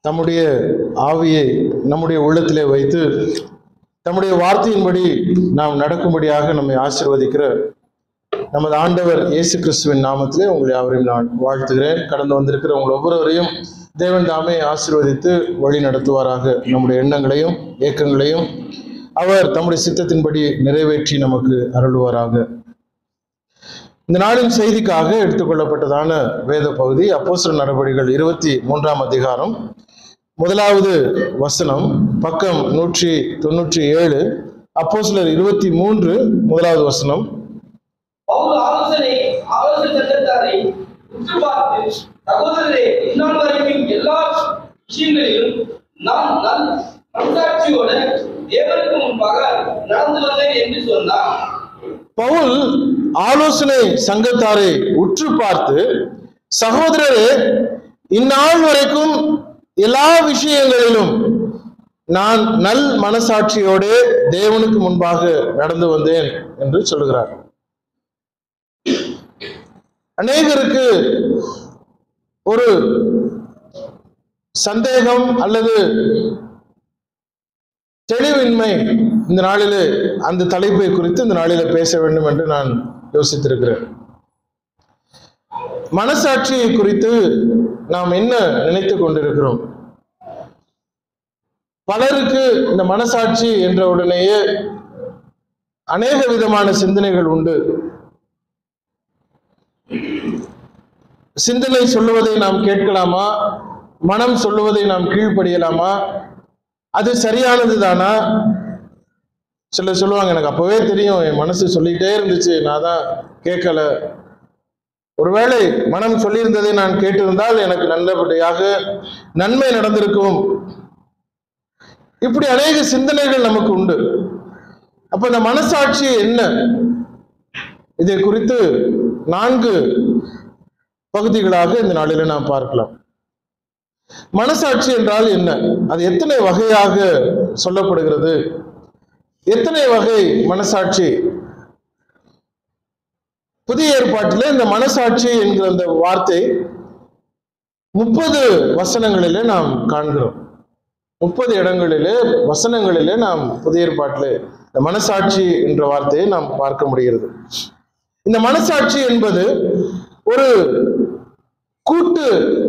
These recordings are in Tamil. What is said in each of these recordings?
தம்முடைய ஆவியை நம்முடைய உள்ளத்திலே வைத்து தம்முடைய வார்த்தையின்படி நாம் நடக்கும்படியாக நம்மை ஆசீர்வதிக்கிற நமது ஆண்டவர் இயேசு கிறிஸ்துவின் நாமத்திலே உங்களை யாவரையும் நான் வாழ்த்துகிறேன் கடந்து வந்திருக்கிற உங்கள் ஒவ்வொருவரையும் தேவன் தாமே ஆசீர்வதித்து வழி நடத்துவாராக நம்முடைய எண்ணங்களையும் ஏக்கங்களையும் அவர் தம்முடைய சித்தத்தின்படி நிறைவேற்றி நமக்கு அருள்வாராக இந்த நாளின் செய்திக்காக எடுத்துக்கொள்ளப்பட்டதான வேத பகுதி அப்போஸ்தலர் நடவடிக்கைகள் இருபத்தி மூன்றாம் அதிகாரம் முதலாவது வசனம் பக்கம் நூற்றி தொண்ணூற்றி ஏழு அப்போஸ்தலர் இருபத்தி மூன்று முதலாவது வசனம் பவுல் ஆலோசனை ஆலோசனை சட்டத்தாரை உற்று பார்த்து சகோதரரே இந்நாள் வரைக்கும் எல்லா விஷயங்களிலும் நான் நல் மனசாட்சியோட தேவனுக்கு முன்பாக நடந்து வந்தேன் என்று சொன்னான் பவுல் ஆலோசனை சங்கத்தாரை உற்று பார்த்து சகோதரரே இந்நாள் வரைக்கும் எல்லா விஷயங்களிலும் நான் நல் மனசாட்சியோடு தேவனுக்கு முன்பாக நடந்து வந்தேன் என்று சொல்கிறார் அநேகருக்கு ஒரு சந்தேகம் அல்லது தெளிவின்மை இந்த நாளிலே அந்த தலைப்பை குறித்து இந்த நாளிலே பேச வேண்டும் என்று நான் யோசித்திருக்கிறேன் மனசாட்சியை குறித்து நாம் என்ன நினைத்து கொண்டிருக்கிறோம் பலருக்கு இந்த மனசாட்சி என்ற உடனேயே அநேக விதமான சிந்தனைகள் உண்டு சிந்தனை சொல்லுவதை நாம் கேட்கலாமா மனம் சொல்லுவதை நாம் கீழ்ப்படியலாமா அது சரியானது தானா சிலர் சொல்லுவாங்க எனக்கு அப்பவே தெரியும் என் மனசு சொல்லிட்டே இருந்துச்சு நான் தான் கேட்கல ஒருவேளை மனம் சொல்லியிருந்ததை நான் கேட்டிருந்தால் எனக்கு நல்லபடியாக நன்மை நடந்திருக்கும் இப்படி அநேக சிந்தனைகள் நமக்கு உண்டு அப்ப இந்த மனசாட்சி என்ன இதை குறித்து நான்கு பகுதிகளாக இந்த நாளில நாம் பார்க்கலாம் மனசாட்சி என்றால் என்ன அது எத்தனை வகையாக சொல்லப்படுகிறது எத்தனை வகை மனசாட்சி புதிய ஏற்பாட்டிலே இந்த மனசாட்சி என்கிற அந்த வார்த்தை முப்பது வசனங்களிலே நாம் காண்கிறோம் முப்பது இடங்களிலே வசனங்களிலே நாம் புதிய ஏற்பாட்டிலே இந்த மனசாட்சி என்ற வார்த்தையை நாம் பார்க்க முடிகிறது இந்த மனசாட்சி என்பது ஒரு கூட்டு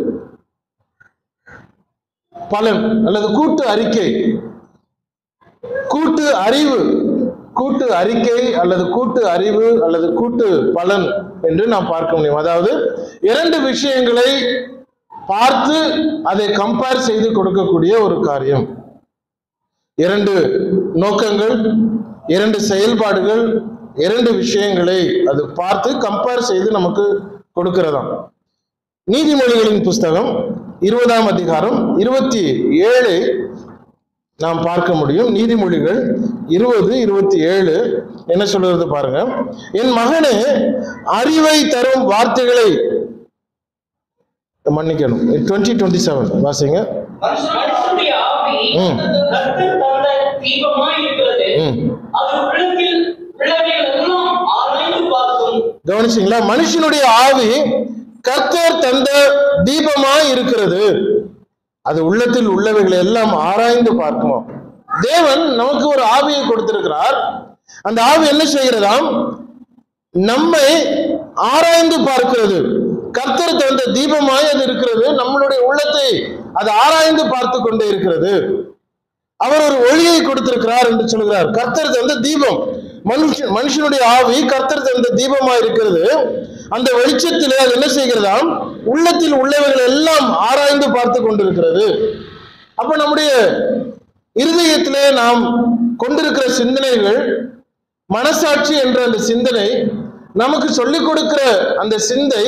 பலன் அல்லது கூட்டு அறிக்கை கூட்டு அறிவு கூட்டு அறிக்கை அல்லது கூட்டு அறிவு அல்லது கூட்டு பலன் என்று நாம் பார்க்க முடியும் அதாவது இரண்டு விஷயங்களை பார்த்து அதை கம்பேர் செய்து கொடுக்கக்கூடிய ஒரு காரியம் இரண்டு நோக்கங்கள் இரண்டு செயல்பாடுகள் இரண்டு விஷயங்களை அது பார்த்து கம்பேர் செய்து நமக்கு கொடுக்கிறதாம் நீதிமொழிகளின் புஸ்தகம் இருபதாம் அதிகாரம் இருபத்தி ஏழு நாம் பார்க்க முடியும் நீதிமொழிகள் இருபது இருபத்தி ஏழு என்ன சொல்றது பாருங்க என் மகனே அறிவை தரும் வார்த்தைகளை மன்னிக்கணும் டுவெண்ட்டி டுவெண்ட்டி செவன் வாசிங்க மனுஷனுடைய ஆவி ம். கர்த்தர் தந்த தீபமாய் இருக்கிறது ம். அது உள்ளத்தில் உள்ளவைகளெல்லாம் ஆராய்ந்து பார்க்கும் கவனிச்சிங்களா மனுஷனுடைய ஆவி கர்த்தர் தந்த தீபமாய் இருக்கிறது அது உள்ளத்தில் உள்ளவைகளை எல்லாம் ஆராய்ந்து பார்க்குமா தேவன் நமக்கு ஒரு ஆவியை கொடுத்திருக்கிறார் அந்த ஆவி என்ன செய்கிறதாம் நம்மை ஆராய்ந்து பார்க்கிறது கர்த்தர் தந்த தீபமாய் அது இருக்கிறது நம்மளுடைய உள்ளத்தை அது ஆராய்ந்து பார்த்து கொண்டே இருக்கிறது அவர் ஒரு ஒளியை கொடுத்திருக்கிறார் என்று சொல்கிறார் கர்த்தர் தந்த தீபம் மனுஷன் மனுஷனுடைய ஆவி கர்த்தர் தந்த தீபமா இருக்கிறது அந்த வெளிச்சத்திலே அது என்ன செய்கிறதாம் உள்ளத்தில் உள்ளவைகள் எல்லாம் ஆராய்ந்து பார்த்து கொண்டிருக்கிறது அப்ப நம்முடைய இருதயத்திலே நாம் கொண்டிருக்கிற சிந்தனைகள் மனசாட்சி என்ற அந்த சிந்தனை நமக்கு சொல்லிக் கொடுக்கிற அந்த சிந்தை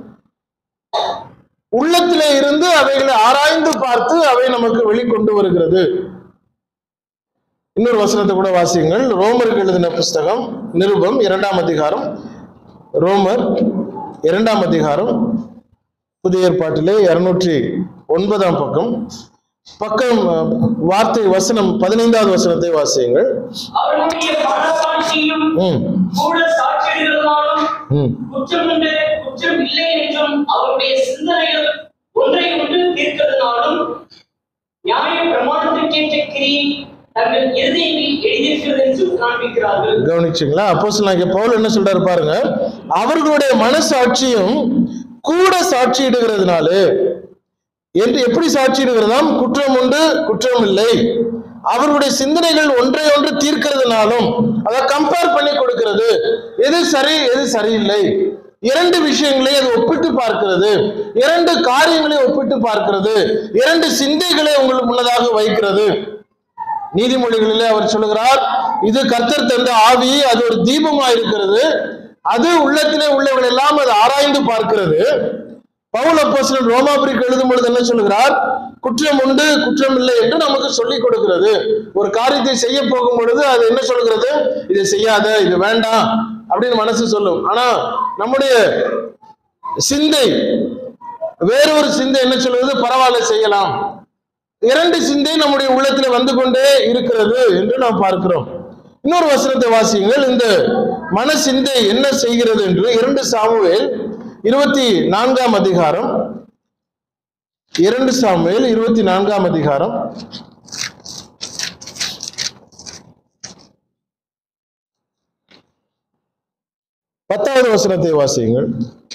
உள்ளத்திலே இருந்து அவைகளை ஆராய்ந்து பார்த்து அவை நமக்கு வெளிக்கொண்டு வருகிறது இன்னொரு வசனத்தை கூட வாசியுங்கள் ரோமருக்கு எழுதின புஸ்தகம் நிருபம் இரண்டாம் அதிகாரம் ரோமர் இரண்டாம் அதிகாரம் புதிய ஏற்பாட்டிலே இருநூற்றி ஒன்பதாம் பக்கம் பக்கம் அஹ், வார்த்தை வசனம் பதினைந்தாவது வசனத்தை வாசியுங்கள் அவனுடைய மனசாட்சியும் ம் கூட சாட்சியிடுகிறதாலும் ம் குற்றம் உண்டு குற்றம் இல்லை என்றும் அவருடைய சிந்தனைகள் ஒன்றை ஒன்று தீர்க்கிறதுனாலும் நியாய பிரமாணத்திற்கேற்ற கிரியை தங்கள் இருதயங்களில் எழுதியிருக்கிறது என்று காண்பிக்கிறார்கள் கவனிச்சிங்களா அப்போ சொன்னாங்க பவுல் என்ன சொல்றாரு பாருங்க அவர்களுடைய மனசாட்சியும் கூட சாட்சியிடுகிறதுனாலே என்று எப்படி சாட்சியிடுகிறதாம் குற்றம் உண்டு குற்றம் இல்லை அவர்களுடைய சிந்தனைகள் ஒன்றை ஒன்று தீர்க்கிறதுனாலும் அதை கம்பேர் பண்ணி கொடுக்கிறது எது சரி எது சரியில்லை இரண்டு விஷயங்களை அது ஒப்பிட்டு பார்க்கிறது இரண்டு காரியங்களை ஒப்பிட்டு பார்க்கிறது இரண்டு சிந்தைகளை உங்களுக்கு முன்னதாக வைக்கிறது நீதிமொழிகளிலே அவர் சொல்லுகிறார் இது கர்த்தர் தந்த ஆவி அது ஒரு தீபமா இருக்கிறது அது உள்ளத்திலே உள்ளவர்கள் எல்லாம் அது ஆராய்ந்து பார்க்கிறது பவுல் அப்போஸ்தலன் ரோமாபுரிக்கு எழுதும் பொழுது என்ன சொல்லுகிறார் குற்றம் உண்டு குற்றம் இல்லை என்று நமக்கு சொல்லிக் கொடுக்கிறது ஒரு காரியத்தை செய்ய போகும் பொழுது அது என்ன சொல்கிறது இதை செய்யாத இது வேண்டாம் அப்படின்னு மனசு சொல்லும் ஆனா நம்முடைய சிந்தை வேறொரு சிந்தை என்ன சொல்லுவது பரவாயில்ல செய்யலாம் இரண்டு சிந்தை நம்முடைய உள்ளத்தில் வந்து கொண்டே இருக்கிறது என்று நாம் பார்க்கிறோம் இன்னொரு வசனத்தை வாசியுங்கள் இந்த மன சிந்தை என்ன செய்கிறது என்று இரண்டு சாமுவேல் இருபத்தி நான்காம் அதிகாரம் இரண்டு சாமுவேல் இருபத்தி நான்காம் அதிகாரம் பத்தாவது வசனத்தை வாசியுங்கள்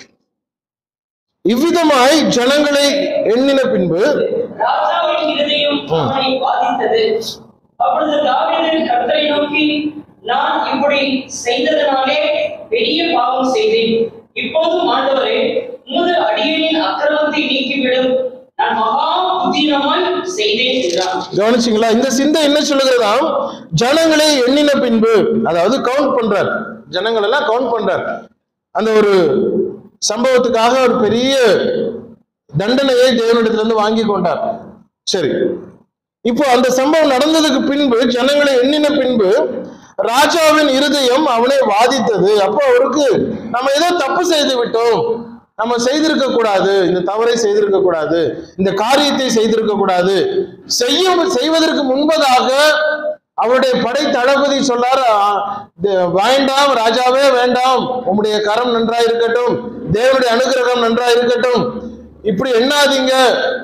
இவ்விதமாய் ஜனங்களை எண்ணின பின்பு ராஜாவின் இருதயம் அவனை பாதித்தது அப்பொழுது தாவீது கர்த்தரை நோக்கி நான் இப்படி செய்ததனாலே பெரிய பாவம் செய்தேன் இப்போதும் ஆண்டவரே உமது அடியேனின் அக்கிரமத்தை நீக்கிவிடும் நான் மகா புதினமாய் செய்தேன் என்றான் கவனிச்சிங்களா இந்த சிந்தை என்ன சொல்லுகிறதாம் ஜனங்களை எண்ணின பின்பு அதாவது கவுண்ட் பண்றார் ஜனங்கள் எல்லாம் கவுண்ட் பண்றார் அந்த ஒரு சம்பவத்துக்காக ஒரு பெரிய தண்டனையை தேவனிடத்திலிருந்து வாங்கி கொண்டார் சரி இப்போ அந்த சம்பவம் நடந்ததுக்கு பின்பு ஜனங்களை எண்ணின பின்பு ராஜாவின் இருதயம் அவனை வாதித்தது அப்போ அவருக்கு நம்ம ஏதோ தப்பு செய்து விட்டோம் நம்ம செய்திருக்க கூடாது இந்த தவறை செய்திருக்க கூடாது இந்த காரியத்தை செய்திருக்க கூடாது செய்யும் செய்வதற்கு முன்பதாக அவருடைய படை தளபதி சொல்லார் "ஆ, த- வேண்டாம் ராஜாவே வேண்டாம் உம்முடைய கரம் நன்றா இருக்கட்டும் தேவனுடைய அனுகிரகம் நன்றா இருக்கட்டும் இப்படி எண்ணாதீங்க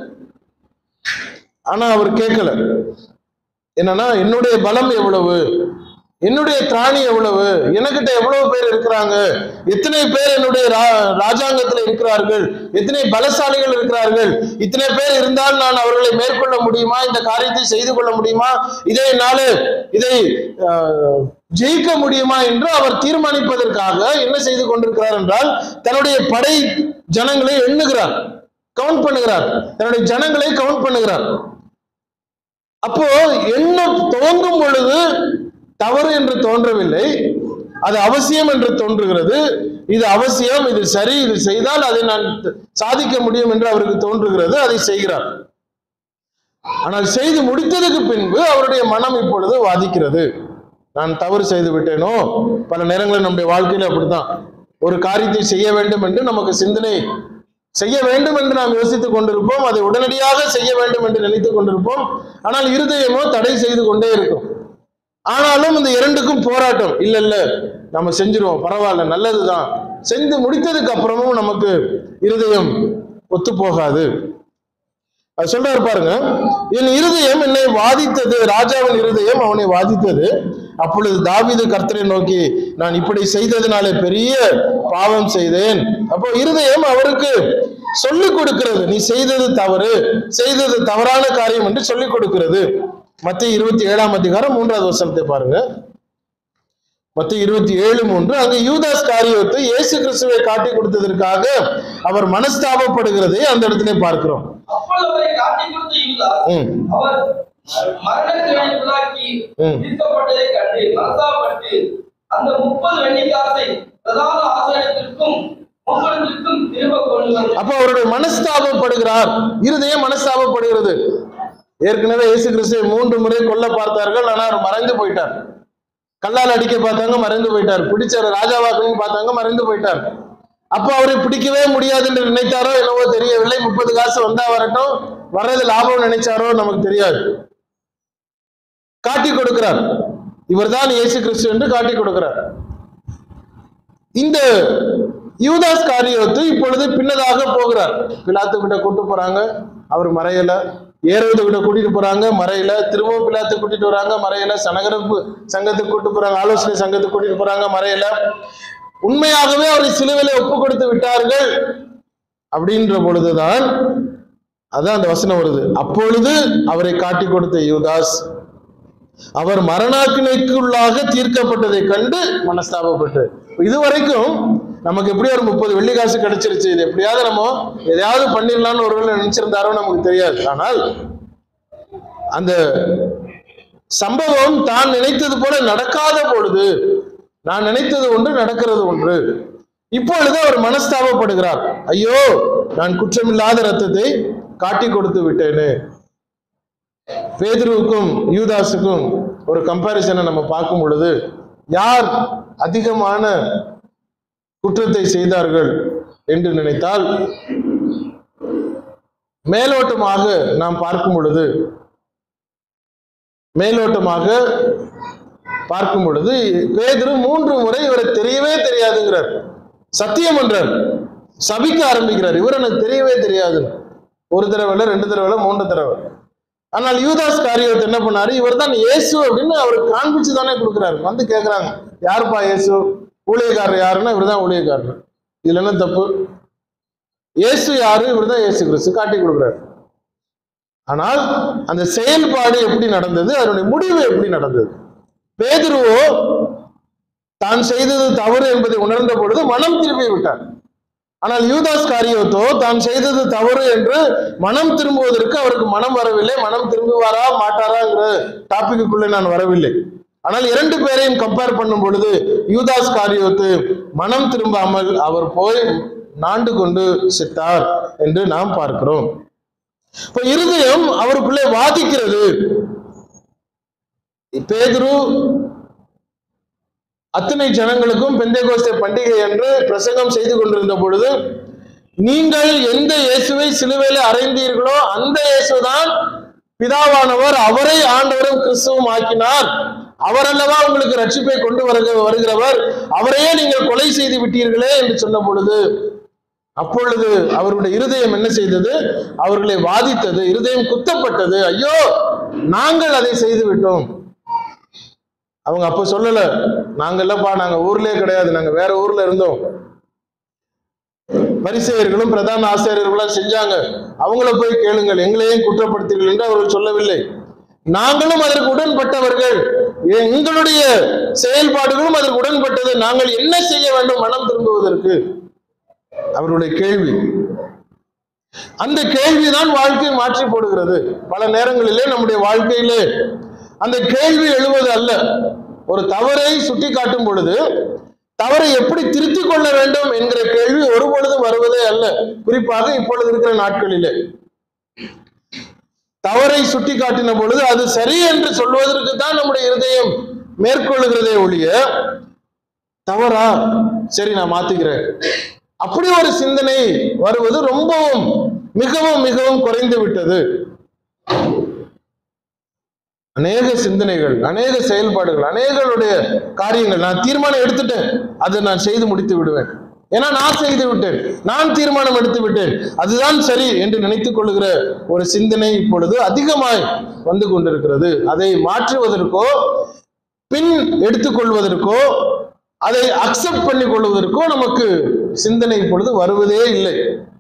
ஆனா அவர் கேட்கல என்னன்னா என்னுடைய பலம் எவ்வளவு என்னுடைய திராணி எவ்வளவு எனக்கிட்ட எவ்வளவு பேர் இருக்கிறாங்க எத்தனை பேர் என்னுடைய ரா- ராஜாங்கத்துல இருக்கிறார்கள் எத்தனை பலசாலிகள் இருக்கிறார்கள் இத்தனை பேர் இருந்தால் நான் அவர்களை மேற்கொள்ள முடியுமா இந்த காரியத்தை செய்து கொள்ள முடியுமா இதை என்னால இதை ஆஹ், ஜெயிக்க முடியுமா என்று அவர் தீர்மானிப்பதற்காக என்ன செய்து கொண்டிருக்கிறார் என்றால் தன்னுடைய படை ஜனங்களை எண்ணுகிறார் கவுண்ட் பண்ணுகிறார் தன்னுடைய ஜனங்களை கவுண்ட் பண்ணுகிறார் அப்போ எண்ண துவங்கும் பொழுது தவறு என்று தோன்றவில்லை அது அவசியம் என்று தோன்றுகிறது இது அவசியம் இது சரி இது செய்தால் அதை நான் சாதிக்க முடியும் என்று அவருக்கு தோன்றுகிறது அதை செய்கிறார் ஆனால் செய்து முடித்ததுக்கு பின்பு அவருடைய மனம் இப்பொழுது வாதிக்கிறது நான் தவறு செய்து விட்டேனோ பல நேரங்களில் நம்முடைய வாழ்க்கையில அப்படித்தான் ஒரு காரியத்தை செய்ய வேண்டும் என்று நமக்கு சிந்தனை செய்ய வேண்டும் என்று நாம் யோசித்துக் கொண்டிருப்போம் அதை உடனடியாக செய்ய வேண்டும் என்று நினைத்துக் கொண்டிருப்போம் ஆனால் இருதயமோ தடை செய்து கொண்டே இருக்கும் ஆனாலும் இந்த இரண்டுக்கும் போராட்டம் இல்ல இல்ல நம்ம செஞ்சிருவோம் பரவாயில்ல நல்லதுதான் செஞ்சு முடித்ததுக்கு அப்புறமும் நமக்கு இருதயம் ஒத்து போகாது அது சொல்றாரு பாருங்க என் இருதயம் என்னை வாதித்தது ராஜாவின் இருதயம் அவனை வாதித்தது அப்பொழுது தாவீது கர்த்தரை நோக்கி நான் இப்படி செய்ததினாலே பெரிய பாவம் செய்தேன் அப்போ இருதயம் அவருக்கு சொல்லிக் கொடுக்கிறது நீ செய்தது தவறு செய்தது தவறான காரியம் என்று சொல்லிக் கொடுக்கிறது மத்திய இருபத்தி ஏழாம் அதிகாரம் மூன்றாவது வசனத்தை பாருங்க மத்திய இருபத்தி ஏழு மூன்று அங்கு யூதாஸ் காரியத்தை இயேசு கிறிஸ்துவை காட்டி கொடுத்ததற்காக அவர் மனஸ்தாபப்படுகிறதை அந்த இடத்திலே பார்க்கிறோம் அப்பொழுது அவரை காட்டிக் கொடுத்த யூதாஸ், ம். அவர் மரணத்தினாக்கி ம். தீர்க்கப்பட்டதை கண்டு மனசாப்பட்டு அந்த முப்பது வெள்ளிக்காசை பிரதான ஆசிரியத்திற்கும் பொங்கலத்திற்கும் திரும்ப கொண்டு வந்து அப்போ அவருடைய மனஸ்தாபப்படுகிறார் இருதயம் மனஸ்தாபப்படுகிறது ஏற்கனவே இயேசு கிறிஸ்துவை மூன்று முறை கொல்ல பார்த்தார்கள் ஆனால் அவர் மறைந்து போயிட்டார் கல்லால் அடிக்க பார்த்தாங்க மறைந்து போயிட்டார் பிடிச்ச ராஜாவாக்கணும்னு பார்த்தாங்க மறைந்து போயிட்டார் அப்போ அவரை பிடிக்கவே முடியாது என்று நினைத்தாரோ என்னவோ தெரியவில்லை முப்பது காசு வந்தா வரட்டும் வர்றது லாபம் நினைச்சாரோ நமக்கு தெரியாது காட்டி கொடுக்கிறார் இவர்தான் இயேசு கிறிஸ்து என்று காட்டி கொடுக்கிறார் இந்த யூதாஸ் காரியத்து இப்பொழுது பின்னதாக போகிறார் பிலாத்து கிட்ட கூட்டு போறாங்க அவர் மறையல ஏறுவது கிட்ட கூட்டிட்டு போறாங்க மறையில திரும்ப பிள்ளாத்து கூட்டிட்டு வராங்க மறையில சனகரப்பு சங்கத்துக்கு கூட்டிட்டு போறாங்க ஆலோசனை சங்கத்துக்கு கூட்டிட்டு போறாங்க மறையில உண்மையாகவே அவரை சிலுவையில ஒப்பு கொடுத்து விட்டார்கள் அப்படின்ற பொழுதுதான் அதான் அந்த வசனம் வருது அப்பொழுது அவரை காட்டி கொடுத்த யூதாஸ் அவர் மரணாக்கினைக்குள்ளாக தீர்க்கப்பட்டதை கண்டு மனஸ்தாபப்பட்டு இதுவரைக்கும் நமக்கு எப்படி ஒரு முப்பது வெள்ளி காசு கிடைச்சிருச்சு இது எப்படியாவது நம்ம எதையாவது பண்ணிடலாம்னு ஒருவேளை நினைச்சிருந்தாரோ நமக்கு தெரியாது ஆனால் அந்த சம்பவம் தான் நினைத்தது போல நடக்காத பொழுது நான் நினைத்தது ஒன்று நடக்கிறது ஒன்று இப்பொழுது அவர் மனஸ்தாபப்படுகிறார் ஐயோ நான் குற்றமில்லாத ரத்தத்தை காட்டி கொடுத்து விட்டேனே பேதுருவுக்கும் யூதாஸுக்கும் ஒரு கம்பாரிசனை நம்ம பார்க்கும் பொழுது யார் அதிகமான குற்றத்தை செய்தார்கள் என்று நினைத்தால் மேலோட்டமாக நாம் பார்க்கும் பொழுது மேலோட்டமாக பார்க்கும் பொழுது பேதுரு மூன்று முறை இவரை தெரியவே தெரியாதுங்கிறார் சத்தியம் என்றார் சபிக்க ஆரம்பிக்கிறார் இவர் எனக்கு தெரியவே தெரியாது ஒரு தடவை இல்ல, ரெண்டு தடவை இல்ல, மூன்று தடவை ஆனால் யூதாஸ் காரியத்தை என்ன பண்ணாரு இவர் தான் இயேசு அப்படின்னு அவருக்கு காண்பிச்சு தானே கொடுக்குறாரு வந்து கேட்குறாங்க யாருப்பா இயேசு ஊழியக்காரர் யாருன்னா இவர் தான் ஊழியக்காரர் இதுல என்ன தப்பு இயேசு யாரு இவர் தான் இயேசு கிறிஸ்து காட்டி கொடுக்குறாரு ஆனால் அந்த செயல்பாடு எப்படி நடந்தது அதனுடைய முடிவு எப்படி நடந்தது பேதுருவோ தான் செய்தது தவறு என்பதை உணர்ந்த பொழுது மனம் திரும்பி விட்டார் ஆனால் யூதாஸ் காரியத்தோ தான் செய்தது தவறு என்று மனம் திரும்புவதற்கு அவருக்கு மனம் வரவில்லை மனம் திரும்புவாரா மாட்டாராங்கிற டாபிக்குள்ளே நான் வரவில்லை ஆனால் இரண்டு பேரையும் கம்பேர் பண்ணும் பொழுது யூதாஸ் காரியத்து மனம் திரும்பாமல் அவர் போய் நாண்டு கொண்டு செத்தார் என்று நாம் பார்க்கிறோம் இப்ப இருதயம் அவருக்குள்ளே வாதிக்கிறது பேதுரு அத்தனை ஜனங்களுக்கும் பெந்தைகோஸ்தே பண்டிகை என்று பிரசங்கம் செய்து கொண்டிருந்த பொழுது நீங்கள் எந்த இயேசுவை சிலுவையில அறைந்தீர்களோ அந்த இயேசுதான் பிதாவானவர் அவரை ஆண்டவரும் கிறிஸ்துவும் ஆக்கினார் அவர் அல்லவா உங்களுக்கு ரட்சிப்பை கொண்டு வருக வருகிறவர் அவரையே நீங்கள் கொலை செய்து விட்டீர்களே என்று சொன்ன பொழுது அப்பொழுது அவருடைய இருதயம் என்ன செய்தது அவர்களை வாதித்தது இருதயம் குத்தப்பட்டது ஐயோ நாங்கள் அதை செய்து விட்டோம் அவங்க அப்ப சொல்லல நாங்க இல்லப்பா நாங்க ஊர்லயே கிடையாது நாங்க வேற ஊர்ல இருந்தோம் பரிசெயர்களும் பிரதான ஆசிரியர்களும் செஞ்சாங்க அவங்கள போய் கேளுங்கள் எங்களையும் குற்றப்படுத்தீர்கள் என்று அவர்கள் சொல்லவில்லை நாங்களும் அதற்கு உடன்பட்டவர்கள் எங்களுடைய செயல்பாடுகளும் அதற்கு உடன்பட்டது நாங்கள் என்ன செய்ய வேண்டும் மனம் திரும்புவதற்கு அவருடைய கேள்வி அந்த கேள்விதான் வாழ்க்கையை மாற்றி போடுகிறது பல நேரங்களிலே நம்முடைய வாழ்க்கையிலே அந்த கேள்வி எழுவது அல்ல ஒரு தவறை சுட்டி காட்டும் பொழுது தவறை எப்படி திருத்திக் கொள்ள வேண்டும் என்கிற கேள்வி ஒருபொழுதும் வருவதே அல்ல குறிப்பாக இப்பொழுது இருக்கிற நாட்களிலே தவறை சுட்டி காட்டின பொழுது அது சரி என்று சொல்வதற்கு தான் நம்முடைய இருதயம் மேற்கொள்ளுகிறதே ஒழிய தவறா சரி நான் மாத்திக்கிறேன் அப்படி ஒரு சிந்தனை வருவது ரொம்பவும் மிகவும் மிகவும் குறைந்து விட்டது அநேக சிந்தனைகள் அநேக செயல்பாடுகள் அநேகருடைய காரியங்கள் நான் தீர்மானம் எடுத்துட்டேன் அதை நான் செய்து முடித்து விடுவேன் ஏன்னா நான் செய்து விட்டேன் நான் தீர்மானம் எடுத்து விட்டேன் அதுதான் சரி என்று நினைத்துக் கொள்ளுகிற ஒரு சிந்தனை இப்பொழுது அதிகமாய் வந்து கொண்டிருக்கிறது அதை மாற்றுவதற்கோ பின் எடுத்துக்கொள்வதற்கோ அதை அக்செப்ட் பண்ணி கொள்வதற்கோ நமக்கு சிந்தனை இப்பொழுது வருவதே இல்லை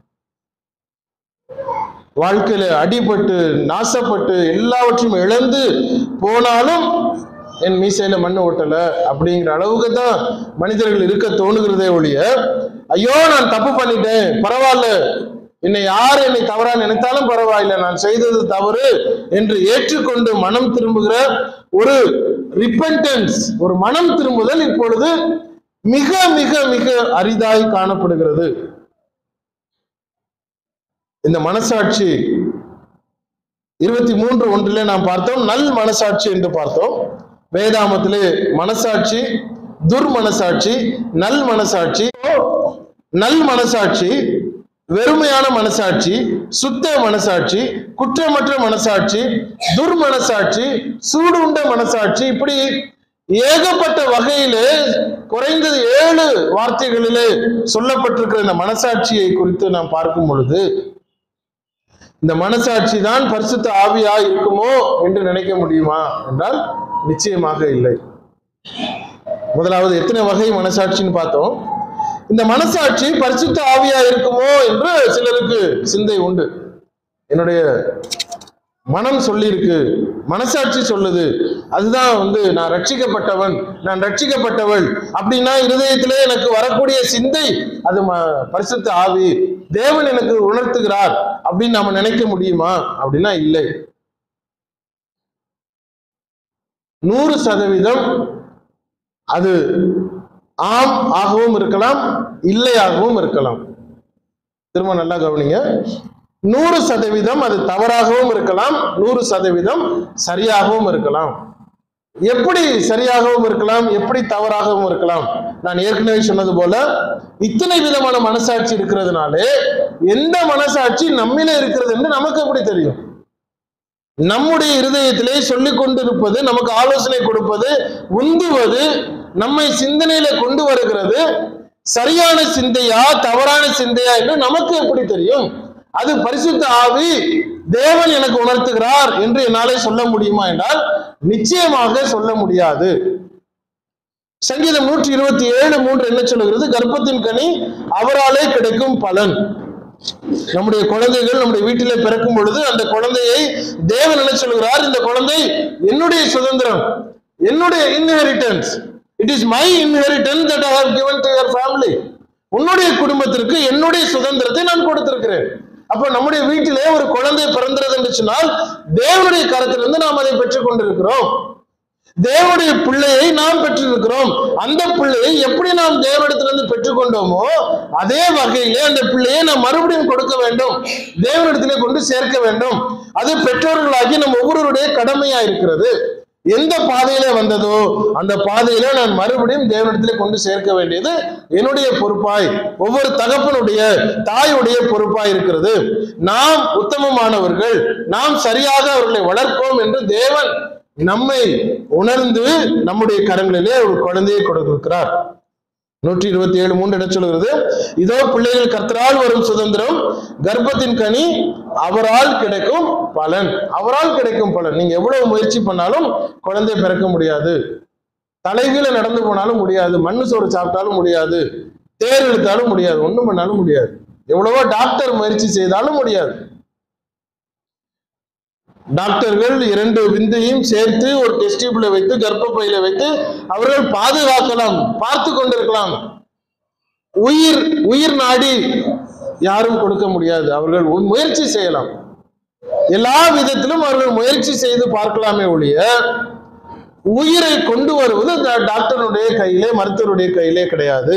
வாழ்க்கையில அடிபட்டு நாசப்பட்டு எல்லாவற்றையும் இழந்து போனாலும் என் மீசையில மண்ணு ஓட்டல அப்படிங்கிற அளவுக்கு தான் மனிதர்கள் இருக்க தோணுகிறதே ஒழிய ஐயோ நான் தப்பு பண்ணிட்டேன் பரவாயில்ல என்னை யார் என்னை தவறா நினைத்தாலும் பரவாயில்லை நான் செய்தது தவறு என்று ஏற்றுக்கொண்டு மனம் திரும்புகிற ஒரு ரிப்பன்டன்ஸ் ஒரு மனம் திரும்புதல் இப்பொழுது மிக மிக மிக அரிதாய் காணப்படுகிறது இந்த மனசாட்சி இருபத்தி மூன்று ஒன்றிலே நாம் பார்த்தோம் நல் மனசாட்சி என்று பார்த்தோம் வேதாமத்திலே மனசாட்சி துர்மனசாட்சி நல் மனசாட்சி நல் மனசாட்சி வெறுமையான மனசாட்சி சுத்த மனசாட்சி குற்றமற்ற மனசாட்சி துர்மனசாட்சி சூடுண்ட மனசாட்சி இப்படி ஏகப்பட்ட வகையிலே குறைந்தது ஏழு வார்த்தைகளிலே சொல்லப்பட்டிருக்கிற இந்த மனசாட்சியை குறித்து நாம் பார்க்கும் பொழுது இந்த மனசாட்சி தான் பரிசுத்த ஆவியா இருக்குமோ என்று நினைக்க முடியுமா என்றால் நிச்சயமாக இல்லை முதலாவது எத்தனை வகை மனசாட்சின்னு பார்த்தோம் இந்த மனசாட்சி பரிசுத்த ஆவியா இருக்குமோ என்று சிலருக்கு சிந்தை உண்டு என்னுடைய மனம் சொல்லியிருக்கு மனசாட்சி சொல்லுது அதுதான் வந்து நான் ரட்சிக்கப்பட்டவன் நான் ரட்சிக்கப்பட்டவள் அப்படின்னா இருதயத்திலே எனக்கு வரக்கூடிய சிந்தை அது ம- பரிசுத்த ஆவி தேவன் எனக்கு உணர்த்துகிறார் அப்படின்னு நாம நினைக்க முடியுமா அப்படின்னா இல்லை நூறு சதவீதம் அது ஆம் ஆகவும் இருக்கலாம் இல்லையாகவும் இருக்கலாம் திரும்ப நல்லா கவனிங்க நூறு சதவீதம் அது தவறாகவும் இருக்கலாம் நூறு சதவீதம் சரியாகவும் இருக்கலாம் எப்படி சரியாகவும் இருக்கலாம் எப்படி தவறாகவும் இருக்கலாம் நான் ஏற்கனவே சொன்னது போல இத்தனை விதமான மனசாட்சி இருக்கிறதுனாலே எந்த மனசாட்சி நம்மிலே இருக்கிறது என்று நமக்கு எப்படி தெரியும் நம்முடைய இருதயத்திலே சொல்லிக் கொண்டிருப்பது நமக்கு ஆலோசனை கொடுப்பது உந்துவது நம்மை சிந்தனையில கொண்டு வருகிறது சரியான சிந்தையா தவறான சிந்தையா என்று நமக்கு எப்படி தெரியும் அது பரிசுத்த ஆவி தேவன் எனக்கு உணர்த்துகிறார் என்று என்னாலே சொல்ல முடியுமா என்றால் நிச்சயமாக சொல்ல முடியாது சங்கீதம் நூற்றி இருபத்தி ஏழு மூன்று என்ன சொல்லுகிறது கர்ப்பத்தின் கனி அவராலே கிடைக்கும் பலன் நம்முடைய குழந்தைகள் நம்முடைய வீட்டிலே பிறக்கும் பொழுது அந்த குழந்தையை தேவன் என்ன சொல்கிறார் இந்த குழந்தை என்னுடைய சுதந்திரம் என்னுடைய inheritance it is my inheritance that I have given to your family உன்னுடைய குடும்பத்திற்கு என்னுடைய சுதந்திரத்தை நான் கொடுத்திருக்கிறேன் அப்போ நம்முடைய வீட்டிலே ஒரு குழந்தை பிறந்தது என்று சொன்னால் தேவனுடைய கரத்திலிருந்து நாம் அதை பெற்றுக் கொண்டிருக்கிறோம் தேவனுடைய பிள்ளையை நாம் பெற்றிருக்கிறோம் அந்த பிள்ளையை எப்படி நாம் தேவனிடத்திலிருந்து பெற்றுக்கொண்டோமோ அதே வகையிலே அந்த பிள்ளையை நாம் மறுபடியும் கொடுக்க வேண்டும் தேவனிடத்திலே கொண்டு சேர்க்க வேண்டும் அது பெற்றோர்களாகி நம் ஒவ்வொருவருடைய கடமையா இருக்கிறது எந்த பாதையில வந்ததோ அந்த பாதையில நான் மறுபடியும் தேவனிடத்திலே கொண்டு சேர்க்க வேண்டியது என்னுடைய பொறுப்பாய் ஒவ்வொரு தகப்பனுடைய தாயுடைய பொறுப்பாய் இருக்கிறது நாம் உத்தமமானவர்கள் நாம் சரியாக அவர்களை வளர்ப்போம் என்று தேவன் நம்மை உணர்ந்து நம்முடைய கரங்களிலே ஒரு குழந்தையை கொடுத்திருக்கிறார் நூற்றி இருபத்தி ஏழு மூன்று என்ன சொல்கிறது இதோ பிள்ளைகள் கர்த்தரால் வரும் சுதந்திரம் கர்ப்பத்தின் கனி அவரால் கிடைக்கும் பலன் அவரால் கிடைக்கும் பலன் நீங்க எவ்வளவு முயற்சி பண்ணாலும் குழந்தை பிறக்க முடியாது தலைகீழ நடந்து போனாலும் முடியாது மண்ணு சோறு சாப்பிட்டாலும் முடியாது தேர் இழுத்தாலும் முடியாது ஒண்ணும் பண்ணாலும் முடியாது எவ்வளவோ டாக்டர் முயற்சி செய்தாலும் முடியாது டாக்டர்கள் இரண்டு விந்தையும் சேர்த்து ஒரு டெஸ்டியூப்ல வைத்து கர்ப்பப்பையில வைத்து அவர்கள் பாதுகாக்கலாம் பார்த்து கொண்டிருக்கலாம் உயிர் உயிர் நாடி யாரும் கொடுக்க முடியாது அவர்கள் உ- முயற்சி செய்யலாம் எல்லா விதத்திலும் அவர்கள் முயற்சி செய்து பார்க்கலாமே ஒழிய உயிரை கொண்டு வருவது அந்த டாக்டருடைய கையிலே மருத்துவருடைய கையிலே கிடையாது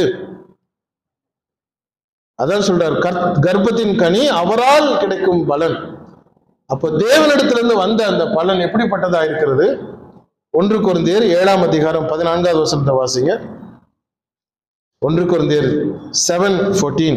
அதான் சொல்றார் கர்- கர்ப்பத்தின் கனி அவரால் கிடைக்கும் பலன் அப்போ தேவனிடத்திலிருந்து வந்த அந்த பலன் எப்படிப்பட்டதா இருக்கிறது ஒன்று குருந்தியர் ஏழாம் அதிகாரம் பதினான்காவது வசனத்தை வாசிங்க ஒன்று குருந்தியர் செவன் ஃபோர்டீன்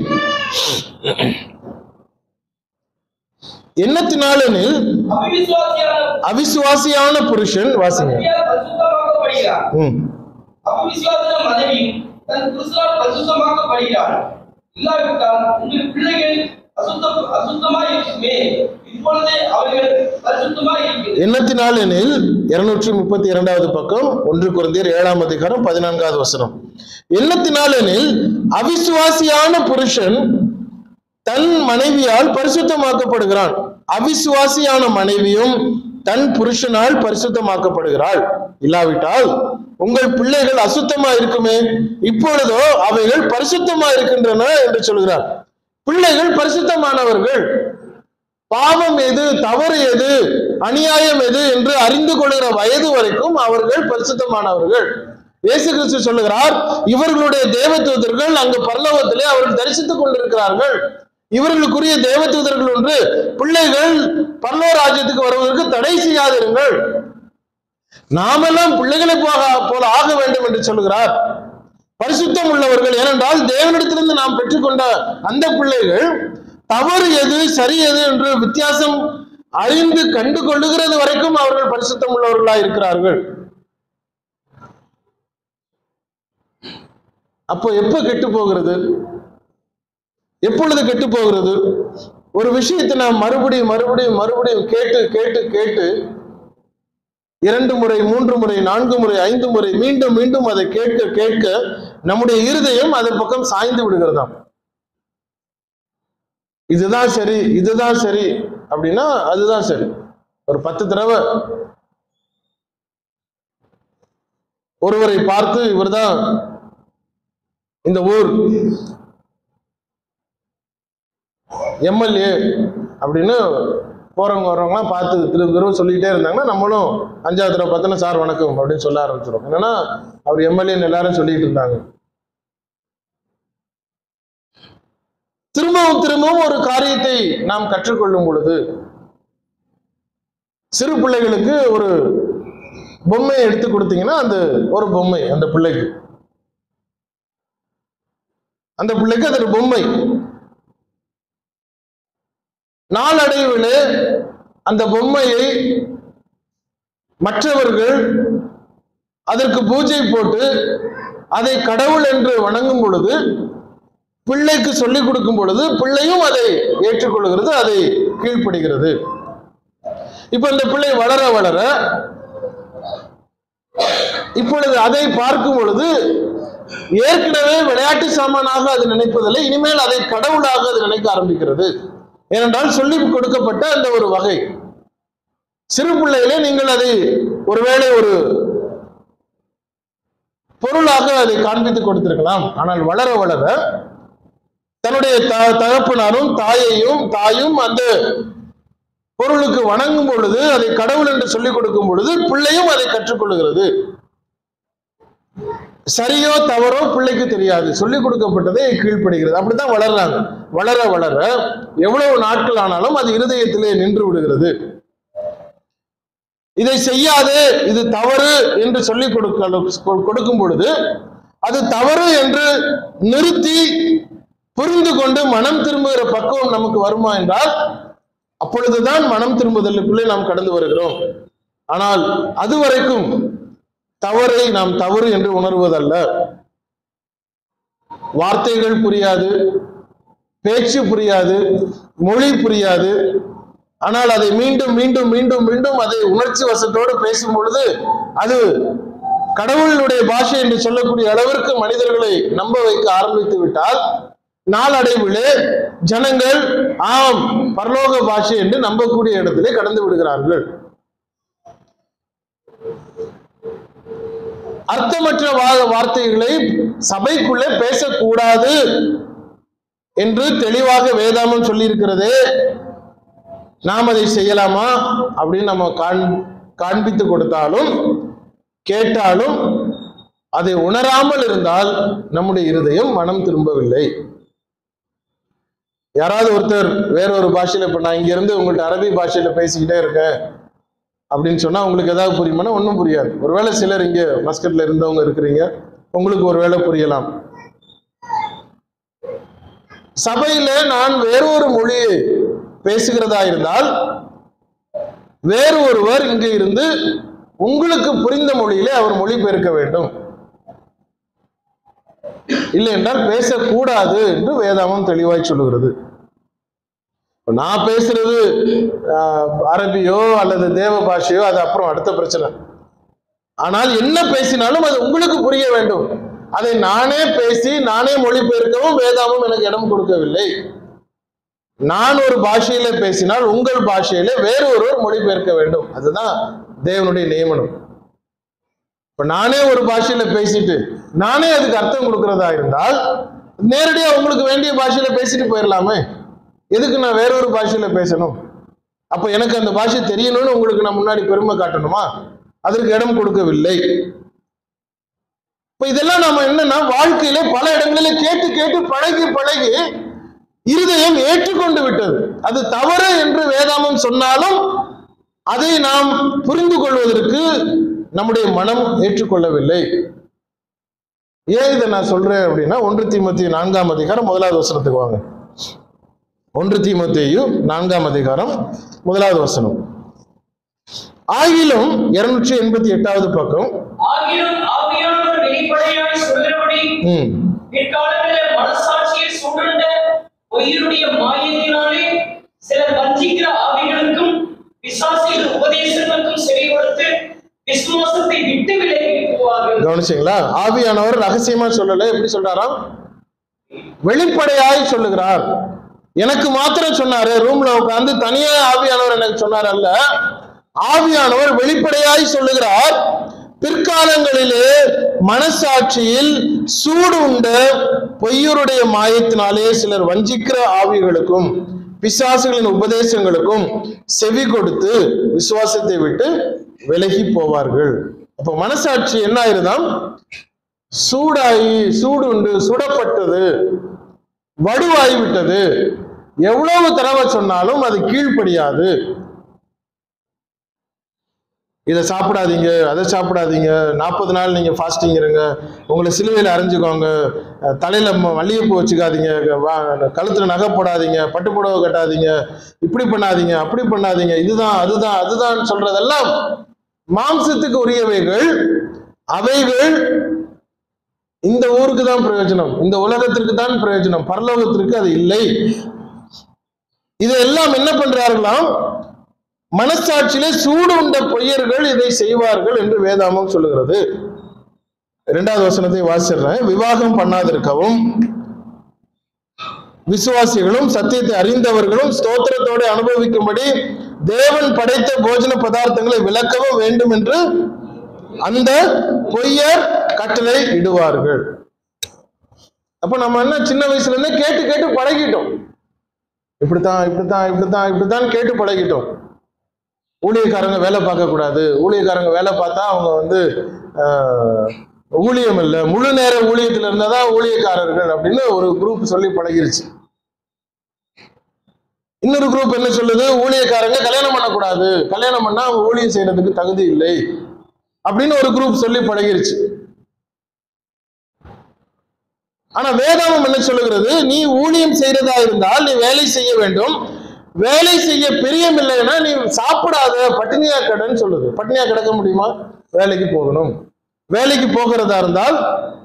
எண்ணத்தினாலெனில் அவிசுவாசியான அவிசுவாசியான புருஷன் வாசிங்க மனைவியால் பரிசுத்தமாக்கப்படுகிறார் ம் அவிசுவாசியான மனைவியும் தன் புருஷனால் பரிசுத்தமாக்கப்படுகிறாள் இல்லாவிட்டால் உங்கள் பிள்ளைகள் அசுத்த அசுத்தமாய் இருக்குமே இப்பொழுதே அவர்கள் பரிசுத்தமாய் இருக்கிறது எண்ணத்தினால் எனில் இருநூற்றி முப்பத்தி இரண்டாவது பக்கம் ஒன்று குருந்தியர் ஏழாம் அதிகாரம் பதினான்காவது வசனம் எண்ணத்தினால் எனில் அவிசுவாசியான புருஷன் தன் மனைவியால் பரிசுத்தமாக்கப்படுகிறான் அவிசுவாசியான மனைவியும் தன் புருஷனால் பரிசுத்தமாக்கப்படுகிறாள் இல்லாவிட்டால் உங்கள் பிள்ளைகள் அசுத்தமா இருக்குமே இப்பொழுதோ அவைகள் பரிசுத்தமா இருக்கின்றன என்று சொல்கிறார் பிள்ளைகள் பரிசுத்தமானவர்கள் பாவம் எது தவறு எது அநியாயம் எது என்று அறிந்து கொள்கிற வயது வரைக்கும் அவர்கள் பரிசுத்தமானவர்கள் இயேசு கிறிஸ்து சொல்லுகிறார் இவர்களுடைய தேவதூதர்கள் அங்கு பரலோகத்திலே அவர்கள் தரிசித்துக் கொண்டிருக்கிறார்கள் இவர்களுக்குரிய தேவதூதர்கள் ஒன்று பிள்ளைகள் பரலோக ராஜ்யத்துக்கு வருவதற்கு தடை செய்யாதிருங்கள் நாமெல்லாம் பிள்ளைகளை போக போல ஆக வேண்டும் என்று சொல்லுகிறார் பரிசுத்தம் உள்ளவர்கள் ஏனென்றால் தேவனிடத்திலிருந்து நாம் பெற்றுக்கொண்ட அந்த பிள்ளைகள் தவறு எது சரி எது என்று வித்தியாசம் அறிந்து கண்டு கொள்ளுகிறது வரைக்கும் அவர்கள் பரிசுத்தம் உள்ளவர்களாய் இருக்கிறார்கள் அப்போ எப்ப கெட்டு போகிறது எப்பொழுது கெட்டு போகிறது ஒரு விஷயத்தை நாம் மறுபடியும் மறுபடியும் மறுபடியும் கேட்டு கேட்டு கேட்டு இரண்டு முறை மூன்று முறை நான்கு முறை ஐந்து முறை மீண்டும் மீண்டும் அதை கேட்க கேட்க நம்முடைய இருதயம் அதன் பக்கம் சாய்ந்து விடுகிறதாம் இதுதான் சரி இதுதான் சரி அப்படின்னா அதுதான் சரி ஒரு பத்து தடவை ஒருவரை பார்த்து இவர்தான் இந்த ஊர் எம்எல்ஏ அப்படின்னு போறவங்க வர்றவங்களாம் பார்த்து திரும்ப திரும்ப சொல்லிக்கிட்டே இருந்தாங்கன்னா நம்மளும் அஞ்சாவது தடவை பார்த்தோன்னா சார் வணக்கம் அப்படின்னு சொல்ல ஆரம்பிச்சிடும் என்னன்னா அவர் எம்எல்ஏன்னு எல்லாரும் சொல்லிட்டு இருந்தாங்க திரும்பவும் திரும்பவும் ஒரு காரியத்தை நாம் கற்றுக்கொள்ளும் பொழுது சிறு பிள்ளைகளுக்கு ஒரு பொம்மையை எடுத்து கொடுத்தீங்கன்னா அந்த ஒரு பொம்மை அந்த பிள்ளைக்கு அந்த பிள்ளைக்கு அது ஒரு பொம்மை நாளடைவில் அந்த பொம்மையை மற்றவர்கள் அதற்கு பூஜை போட்டு அதை கடவுள் என்று வணங்கும் பொழுது பிள்ளைக்கு சொல்லிக் கொடுக்கும் பொழுது பிள்ளையும் அதை ஏற்றுக்கொள்கிறது அதை கீழ்ப்படுகிறது இப்ப இந்த பிள்ளை வளர வளர இப்பொழுது அதை பார்க்கும் பொழுது ஏற்கனவே விளையாட்டு சாமானாக அது நினைப்பதில்லை இனிமேல் அதை கடவுளாக அது நினைக்க ஆரம்பிக்கிறது ஏனென்றால் சொல்லி கொடுக்கப்பட்ட அந்த ஒரு வகை சிறு பிள்ளைகளே நீங்கள் அதை ஒருவேளை ஒரு பொருளாக அதை காண்பித்து கொடுத்திருக்கலாம் ஆனால் வளர வளர தன்னுடைய த- தகப்பனாரும் தாயையும் தாயும் அந்த பொருளுக்கு வணங்கும் பொழுது அதை கடவுள் என்று சொல்லிக் கொடுக்கும் பொழுது பிள்ளையும் அதை கற்றுக்கொள்கிறது சரியோ தவறோ பிள்ளைக்கு தெரியாது சொல்லிக் கொடுக்கப்பட்டதை கீழ்ப்படுகிறது அப்படித்தான் வளர்றாங்க வளர வளர எவ்வளவு நாட்கள் ஆனாலும் அது இருதயத்திலே நின்று விடுகிறது இதை செய்யாதே இது தவறு என்று சொல்லிக் கொடுக்க கொடுக்கும் பொழுது அது தவறு என்று நிறுத்தி புரிந்து கொண்டு மனம் திரும்புகிற பக்குவம் நமக்கு வருமா என்றால் அப்பொழுதுதான் மனம் திரும்புதலுக்குள்ளே நாம் கடந்து வருகிறோம் ஆனால் அதுவரைக்கும் தவறை நாம் தவறு என்று உணர்வதல்ல வார்த்தைகள் புரியாது பேச்சு புரியாது மொழி புரியாது ஆனால் அதை மீண்டும் மீண்டும் மீண்டும் மீண்டும் அதை உணர்ச்சி வசத்தோடு பேசும் பொழுது அது கடவுளுடைய பாஷை என்று சொல்லக்கூடிய அளவிற்கு மனிதர்களை நம்ப வைக்க ஆரம்பித்து விட்டால் நாளடைவிலே ஜனங்கள் ஆம் பரலோக பாஷை என்று நம்பக்கூடிய இடத்திலே கடந்து விடுகிறார்கள் அர்த்தமற்ற வா- வார்த்தைகளை சபைக்குள்ளே பேசக்கூடாது என்று தெளிவாக வேதாமம் சொல்லியிருக்கிறதே நாம் அதை செய்யலாமா அப்படின்னு நம்ம காண் காண்பித்து கொடுத்தாலும் கேட்டாலும் அதை உணராமல் இருந்தால் நம்முடைய இருதயம் மனம் திரும்பவில்லை யாராவது ஒருத்தர் வேற ஒரு பாஷையில இப்ப நான் இங்க இருந்து உங்கள்ட்ட அரபி பாஷையில பேசிக்கிட்டே இருக்கேன் அப்படின்னு சொன்னா உங்களுக்கு ஏதாவது புரியுமானா ஒன்றும் புரியாது ஒருவேளை சிலர் இங்க மஸ்கட்ல இருந்தவங்க இருக்கிறீங்க உங்களுக்கு ஒருவேளை புரியலாம் சபையில நான் வேறொரு மொழியை பேசுகிறதா இருந்தால் வேறு ஒருவர் இங்கு இருந்து உங்களுக்கு புரிந்த மொழியிலே அவர் மொழிபெயர்க்க வேண்டும் இல்லை என்றால் பேசக்கூடாது என்று வேதாமம் தெளிவாய் சொல்லுகிறது இப்ப நான் பேசுறது ஆஹ், அரபியோ அல்லது தேவ பாஷையோ அது அப்புறம் அடுத்த பிரச்சனை ஆனால் என்ன பேசினாலும் அது உங்களுக்கு புரிய வேண்டும் அதை நானே பேசி நானே மொழிபெயர்க்கவும் வேதாமம் எனக்கு இடம் கொடுக்கவில்லை நான் ஒரு பாஷையில பேசினால் உங்கள் பாஷையில வேறு ஒருவர் மொழிபெயர்க்க வேண்டும் அதுதான் தேவனுடைய நியமனம் இப்ப நானே ஒரு பாஷையில பேசிட்டு நானே அதுக்கு அர்த்தம் கொடுக்கறதா இருந்தால் நேரடியா உங்களுக்கு வேண்டிய பாஷையில பேசிட்டு போயிடலாமே எதுக்கு நான் வேற ஒரு பாஷையில பேசணும் அப்ப எனக்கு அந்த பாஷை தெரியணும்னு உங்களுக்கு நான் முன்னாடி பெருமை காட்டணுமா அதற்கு இடம் கொடுக்கவில்லை இப்ப இதெல்லாம் நாம என்னன்னா வாழ்க்கையில பல இடங்களில் கேட்டு கேட்டு பழகி பழகி இருதயம் ஏற்றுக்கொண்டு விட்டது அது தவறு என்று வேதாமம் சொன்னாலும் அதை நாம் புரிந்து கொள்வதற்கு நம்முடைய மனம் ஏற்றுக்கொள்ளவில்லை ஏன் இதை நான் சொல்றேன் அப்படின்னா ஒன்று தீமத்தி நான்காம் அதிகாரம் முதலாவது வசனத்துக்கு வாங்க ஒன்று தீமத்தேயு நான்காம் அதிகாரம் முதலாவது வசனம் ஆகிலும் இருநூற்றி எண்பத்தி எட்டாவது பக்கம் ஆகிலும் ஆவியானவர் வெளிப்படையாய் சொல்கிறபடி ம் பிற்காலங்களில் மனசாட்சியை சூழ்ந்த பொய்யருடைய மாயத்தினாலே வஞ்சிக்கிற ஆவிகளுக்கும் பிசாசின் உபதேசங்களுக்கும் செவி கொடுத்து விசுவாசத்தை விட்டு விலகி போவார்கள் கவனிச்சீங்களா ஆவியானவர் ரகசியமா சொல்லல எப்படி சொல்றாராம் வெளிப்படையாய் சொல்லுகிறார் எனக்கு மாத்திரம் சொன்னாரு ரூம்ல உட்கார்ந்து தனியா ஆவியானவர் எனக்கு சொன்னார் அல்ல ஆவியானவர் வெளிப்படையாய் சொல்லுகிறார் பிற்காலங்களிலே மனசாட்சியில் சூடு உண்ட பொய்யருடைய மாயத்தினாலே சிலர் வஞ்சிக்கிற ஆவிகளுக்கும் பிசாசுகளின் உபதேசங்களுக்கும் செவி கொடுத்து விசுவாசத்தை விட்டு விலகி போவார்கள் அப்ப மனசாட்சி என்ன ஆயிருதாம் சூடாகி சூடு உண்டு சுடப்பட்டது வடுவாகி விட்டது எவ்வளவு தடவை சொன்னாலும் அது கீழ்ப்படியாது இதை சாப்பிடாதீங்க அதை சாப்பிடாதீங்க நாற்பது நாள் நீங்க ஃபாஸ்டிங் இருங்க உங்களை சிலுவையில் அரைஞ்சுக்கோங்க அஹ் தலையில ம- மல்லிகைப்பூ வச்சுக்காதீங்க க- வா- கழுத்துல நகை போடாதீங்க பட்டு புடவை கட்டாதீங்க இப்படி பண்ணாதீங்க அப்படி பண்ணாதீங்க இதுதான் அதுதான் அதுதான் சொல்றதெல்லாம் மாம்சத்துக்கு உரியவைகள் அவைகள் இந்த ஊருக்கு தான் பிரயோஜனம் இந்த உலகத்திற்கு தான் பிரயோஜனம் பரலோகத்திற்கு அது இல்லை இதெல்லாம் என்ன பண்றார்களாம் மனசாட்சியிலே சூடு உண்ட பொய்யர்கள் இதை செய்வார்கள் என்று வேதாமம் சொல்லுகிறது இரண்டாவது வசனத்தை வாசிடுறேன் விவாகம் பண்ணாதிருக்கவும் விசுவாசிகளும் சத்தியத்தை அறிந்தவர்களும் ஸ்தோத்திரத்தோடு அனுபவிக்கும்படி தேவன் படைத்த போஜன பதார்த்தங்களை விளக்கவும் வேண்டும் என்று அந்த பொய்யர் கட்டளை இடுவார்கள் அப்ப நம்ம என்ன சின்ன வயசுல இருந்தே கேட்டு கேட்டு பழகிட்டோம் இப்படித்தான் இப்படித்தான் இப்படித்தான் இப்படித்தான் கேட்டு பழகிட்டோம் ஊழியக்காரங்க வேலை பார்க்க கூடாது ஊழியக்காரங்க வேலை பார்த்தா அவங்க வந்து ஆஹ், ஊழியம் இல்லை முழு நேர ஊழியத்தில் இருந்தால் தான் ஊழியக்காரர்கள் அப்படின்னு ஒரு குரூப் சொல்லி பழகிருச்சு இன்னொரு குரூப் என்ன சொல்லுது ஊழியக்காரங்க கல்யாணம் பண்ணக்கூடாது கல்யாணம் பண்ணா அவங்க ஊழியம் செய்யறதுக்கு தகுதி இல்லை அப்படின்னு ஒரு குரூப் சொல்லி பழகிருச்சு ஆனா வேதாமம் என்ன சொல்லுகிறது நீ ஊழியம் செய்யறதா இருந்தால் நீ வேலை செய்ய வேண்டும் வேலை செய்ய பிரியம் இல்லைன்னா நீ சாப்பிடாத பட்டினியா கடன்னு சொல்லுது பட்டினியா கிடக்க முடியுமா வேலைக்கு போகணும் வேலைக்கு போகிறதா இருந்தால்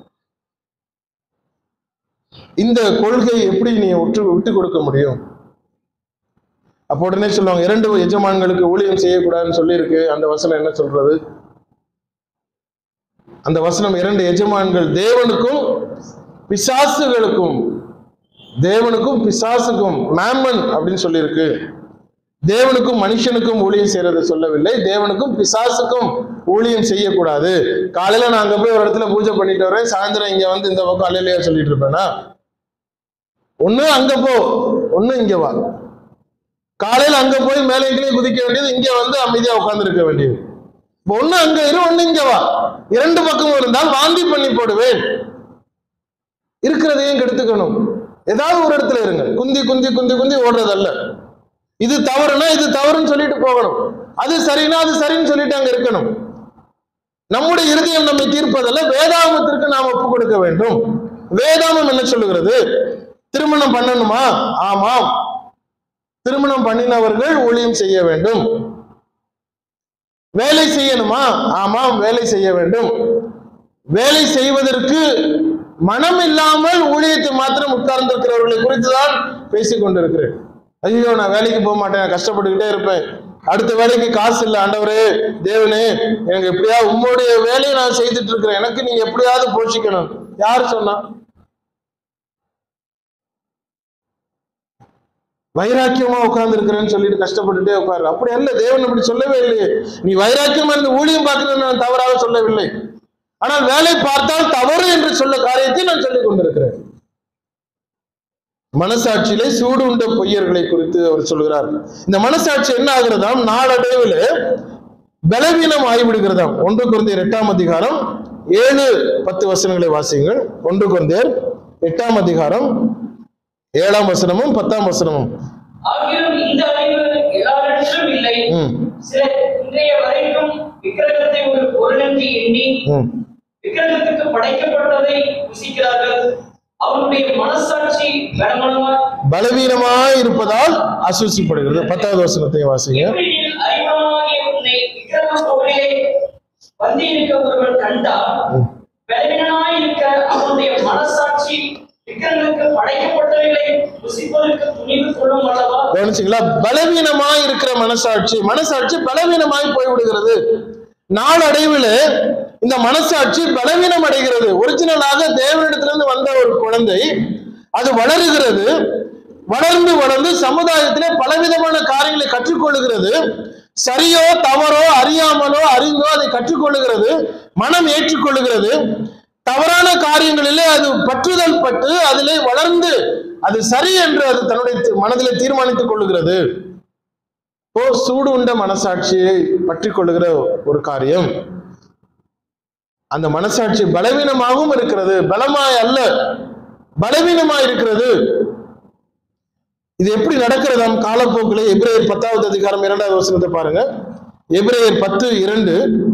இந்த கொள்கை எப்படி நீ விட்டு விட்டு கொடுக்க முடியும் அப்போ உடனே சொல்லுவாங்க இரண்டு எஜமான்களுக்கு ஊழியம் செய்யக்கூடாதுன்னு சொல்லியிருக்கு அந்த வசனம் என்ன சொல்றது அந்த வசனம் இரண்டு எஜமான்கள் தேவனுக்கும் பிசாசுகளுக்கும் தேவனுக்கும் பிசாசுக்கும் மேமன் அப்படின்னு சொல்லியிருக்கு தேவனுக்கும் மனுஷனுக்கும் ஊழியம் செய்யறதை சொல்லவில்லை தேவனுக்கும் பிசாசுக்கும் ஊழியம் செய்யக்கூடாது காலையில நான் அங்க போய் ஒரு இடத்துல பூஜை பண்ணிட்டு வரேன் சாயந்தரம் இங்க வந்து இந்த பக்கம் அலையிலையா சொல்லிட்டு இருப்பேனா ஒண்ணு அங்க போ ஒண்ணு இங்க வா காலையில அங்க போய் மேலே கீழே குதிக்க வேண்டியது இங்க வந்து அமைதியா உட்கார்ந்து இருக்க வேண்டியது இப்ப ஒண்ணு அங்க இரு ஒண்ணு இங்க வா இரண்டு பக்கமும் இருந்தால் வாந்தி பண்ணி போடுவேன் இருக்கிறதையும் கெடுத்துக்கணும் ஏதாவது ஒரு இடத்துல இருங்க குந்தி குந்தி குந்தி குந்தி ஓடுறதல்ல இது தவறுனா இது தவறுன்னு சொல்லிட்டு போகணும் அது சரினா அது சரின்னு சொல்லிட்டு அங்க இருக்கணும் நம்முடைய இருதயம் நம்மை தீர்ப்பதல்ல வேதாமத்திற்கு நாம் ஒப்பு கொடுக்க வேண்டும் வேதாமம் என்ன சொல்லுகிறது திருமணம் பண்ணணுமா ஆமாம் திருமணம் பண்ணினவர்கள் ஊழியம் செய்ய வேண்டும் வேலை செய்யணுமா ஆமாம் வேலை செய்ய வேண்டும் வேலை செய்வதற்கு மனம் இல்லாமல் ஊழியத்தை மாத்திரம் உட்கார்ந்திருக்கிறவர்களை குறித்து தான் பேசிக் கொண்டிருக்கிறேன் ஐயோ நான் வேலைக்கு போக மாட்டேன் நான் கஷ்டப்பட்டுக்கிட்டே இருப்பேன் அடுத்த வேலைக்கு காசு இல்லை ஆண்டவரே தேவனே எனக்கு எப்படியாவது உங்களுடைய வேலையை நான் செய்துட்டு இருக்கிறேன் எனக்கு நீங்க எப்படியாவது போஷிக்கணும் யார் சொன்னா வைராக்கியமா உட்கார்ந்து இருக்கிறேன்னு சொல்லிட்டு கஷ்டப்பட்டுட்டே உட்காரு அப்படி அல்ல தேவன் அப்படி சொல்லவே இல்லையே நீ வைராக்கியமா இருந்து ஊழியம் பார்க்கணும்னு நான் தவறாக சொல்லவில்லை ஆனால் வேலை பார்த்தால் தவறு என்று சொல்ல காரியத்தை நான் சொல்லிக் கொண்டிருக்கிறேன் மனசாட்சியிலே சூடு உண்ட பொய்யர்களை குறித்து அவர் சொல்கிறார் இந்த மனசாட்சி என்ன ஆகிறதாம் நாளடைவில் பலவீனம் ஆகிவிடுகிறதாம் ஒன்று குழந்தையர் எட்டாம் அதிகாரம் ஏழு பத்து வசனங்களை வாசியுங்கள் ஒன்று குழந்தையர் எட்டாம் அதிகாரம் ஏழாம் வசனமும் பத்தாம் வசனமும் ஆகியும் இந்த அறிவு எல்லாரிடத்திலும் இல்லை ம் சிலர் இன்றைய வரைக்கும் விக்கிரகத்தை ஒரு பொருளென்று எண்ணி ம் விக்கிரகத்துக்கு படைக்கப்பட்டதை ருசிக்கிறார்கள் அவருடைய மனசாட்சி கனமனமா பலவீனமாய் இருப்பதால் அசூசிப்படுகிறது பத்தாவது வசனத்தை வாசிங்க எப்படியில் அறிவுடனாகிய உன்னை விக்கிரக கோவிலே வந்து இருக்க ஒருவன் கண்டால் பலவீனனாய் இருக்க அவனுடைய மனசாட்சி விக்கிரங்களுக்கு படைக்கப்பட்டவைகளை ருசிப்பதற்கு துணிவு கொள்ளும் அல்லவா கவனிச்சிங்களா பலவீனமாய் இருக்கிற மனசாட்சி மனசாட்சி பலவீனமாய் போய்விடுகிறது நாளடைவில் இந்த மனசாட்சி பலவீனம் அடைகிறது ஒரிஜினலாக தேவனிடத்திலிருந்து வந்த ஒரு குழந்தை அது வளருகிறது வளர்ந்து வளர்ந்து சமுதாயத்திலே பலவிதமான காரியங்களை கற்றுக்கொள்ளுகிறது சரியோ தவறோ அறியாமலோ அறிந்தோ அதை கற்றுக்கொள்ளுகிறது மனம் ஏற்றுக்கொள்ளுகிறது தவறான காரியங்களிலே அது பற்றுதல் பட்டு அதிலே வளர்ந்து அது சரி என்று அது தன்னுடைய தி- மனதிலே தீர்மானித்துக் கொள்ளுகிறது ஓ சூடு உண்ட மனசாட்சியை பற்றி கொள்ளுகிற ஒரு காரியம் அந்த மனசாட்சி பலவீனமாகவும் இருக்கிறது பலமாய் அல்ல பலவீனமாய் இருக்கிறது இது எப்படி நடக்கிறதாம் காலப்போக்கில் எபிரேயர் பத்தாவது அதிகாரம் இரண்டாவது வசனத்தை பாருங்க எபிரேயர் பத்து இரண்டு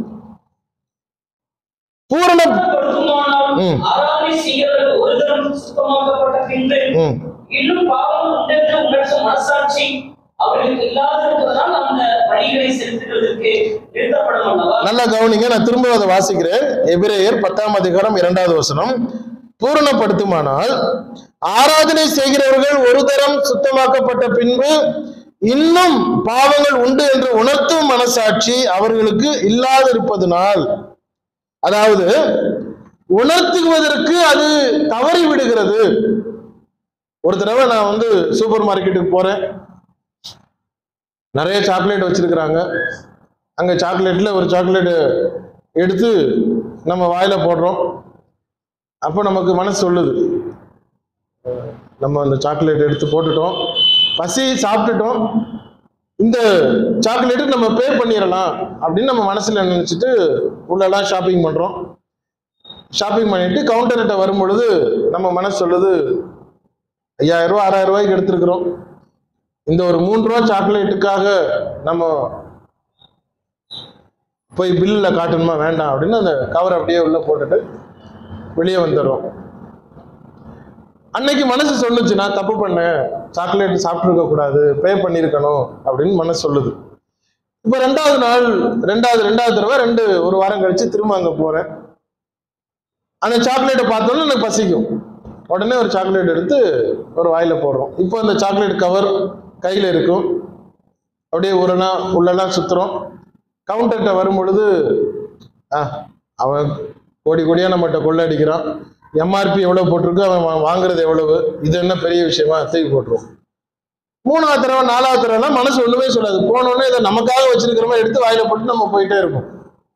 பூரண படுத்துமானால் ம். ஆராதனை செய்கிறவர்கள் ஒரு தரம் சுத்தமாக்கப்பட்ட பின்பு ம். இன்னும் பாவம் உண்டென்று உணர்த்தும் மனசாட்சி அவர்களுக்கு இல்லாதிருப்பதனால் அந்த வழிகளை செலுத்துவதற்கு நிறுத்தப்படும் அல்லவா நல்லா கவனிங்க நான் திரும்ப அதை வாசிக்கிறேன் எபிரேயர் பத்தாம் அதிகாரம் இரண்டாவது வசனம் பூரணப்படுத்துமானால் ஆராதனை செய்கிறவர்கள் ஒரு தரம் சுத்தமாக்கப்பட்ட பின்பு இன்னும் பாவங்கள் உண்டு என்று உணர்த்தும் மனசாட்சி அவர்களுக்கு இல்லாதிருப்பதனால் அதாவது உணர்த்துவதற்கு அது தவறி விடுகிறது ஒரு தடவை நான் வந்து சூப்பர் மார்க்கெட்டுக்கு போறேன் நிறைய சாக்லேட் வச்சிருக்கிறாங்க அங்க சாக்லேட்ல ஒரு சாக்லேட் எடுத்து நம்ம வாயில போடுறோம் அப்போ நமக்கு மனசு சொல்லுது நம்ம அந்த சாக்லேட் எடுத்து போட்டுட்டோம் பசி சாப்பிட்டுட்டோம் இந்த சாக்லேட்டு நம்ம பே பண்ணிடலாம் அப்படின்னு நம்ம மனசுல நினைச்சிட்டு உள்ளெல்லாம் ஷாப்பிங் பண்றோம் ஷாப்பிங் பண்ணிட்டு கவுண்டர்கிட்ட வரும் பொழுது நம்ம மனசு சொல்லுது ஐயாயிரம் ரூபா ஆறாயிரம் ரூபாய்க்கு எடுத்திருக்கிறோம் இந்த ஒரு மூன்று ரூபா சாக்லேட்டுக்காக நம்ம போய் பில்லில் காட்டணுமா வேண்டாம் அப்படின்னு அந்த கவர் அப்படியே உள்ள போட்டுட்டு வெளியே வந்துடுறோம் அன்னைக்கு மனசு சொல்லுச்சு நான் தப்பு பண்ணேன் சாக்லேட் சாப்பிட்டுருக்க கூடாது பே பண்ணியிருக்கணும் அப்படின்னு மனசு சொல்லுது இப்போ ரெண்டாவது நாள் ரெண்டாவது ரெண்டாவது தடவை ரெண்டு ஒரு வாரம் கழிச்சு திரும்ப அங்கே போறேன் அந்த சாக்லேட்டை பார்த்தோன்னே எனக்கு பசிக்கும் உடனே ஒரு சாக்லேட் எடுத்து ஒரு வாயில போடுறோம் இப்போ அந்த சாக்லேட் கவர் கையில் இருக்கும் அப்படியே உரெல்லாம் உள்ளெல்லாம் சுத்துறோம் கவுண்டர்கிட்ட வரும் பொழுது ஆ அவன் கோடி கோடியாக நம்மகிட்ட கொள்ளடிக்கிறான் எம்ஆர்பி எவ்வளோ போட்டிருக்கு அவன் வா- வாங்குறது எவ்வளவு இது என்ன பெரிய விஷயமா தூக்கி போட்டுருவோம் மூணாவது தடவை நாலாவது தடவைலாம் மனசு ஒண்ணுமே சொல்லாது போனோடனே இதை நமக்காக வச்சிருக்கிறோமா எடுத்து வாயில போட்டு நம்ம போயிட்டே இருப்போம்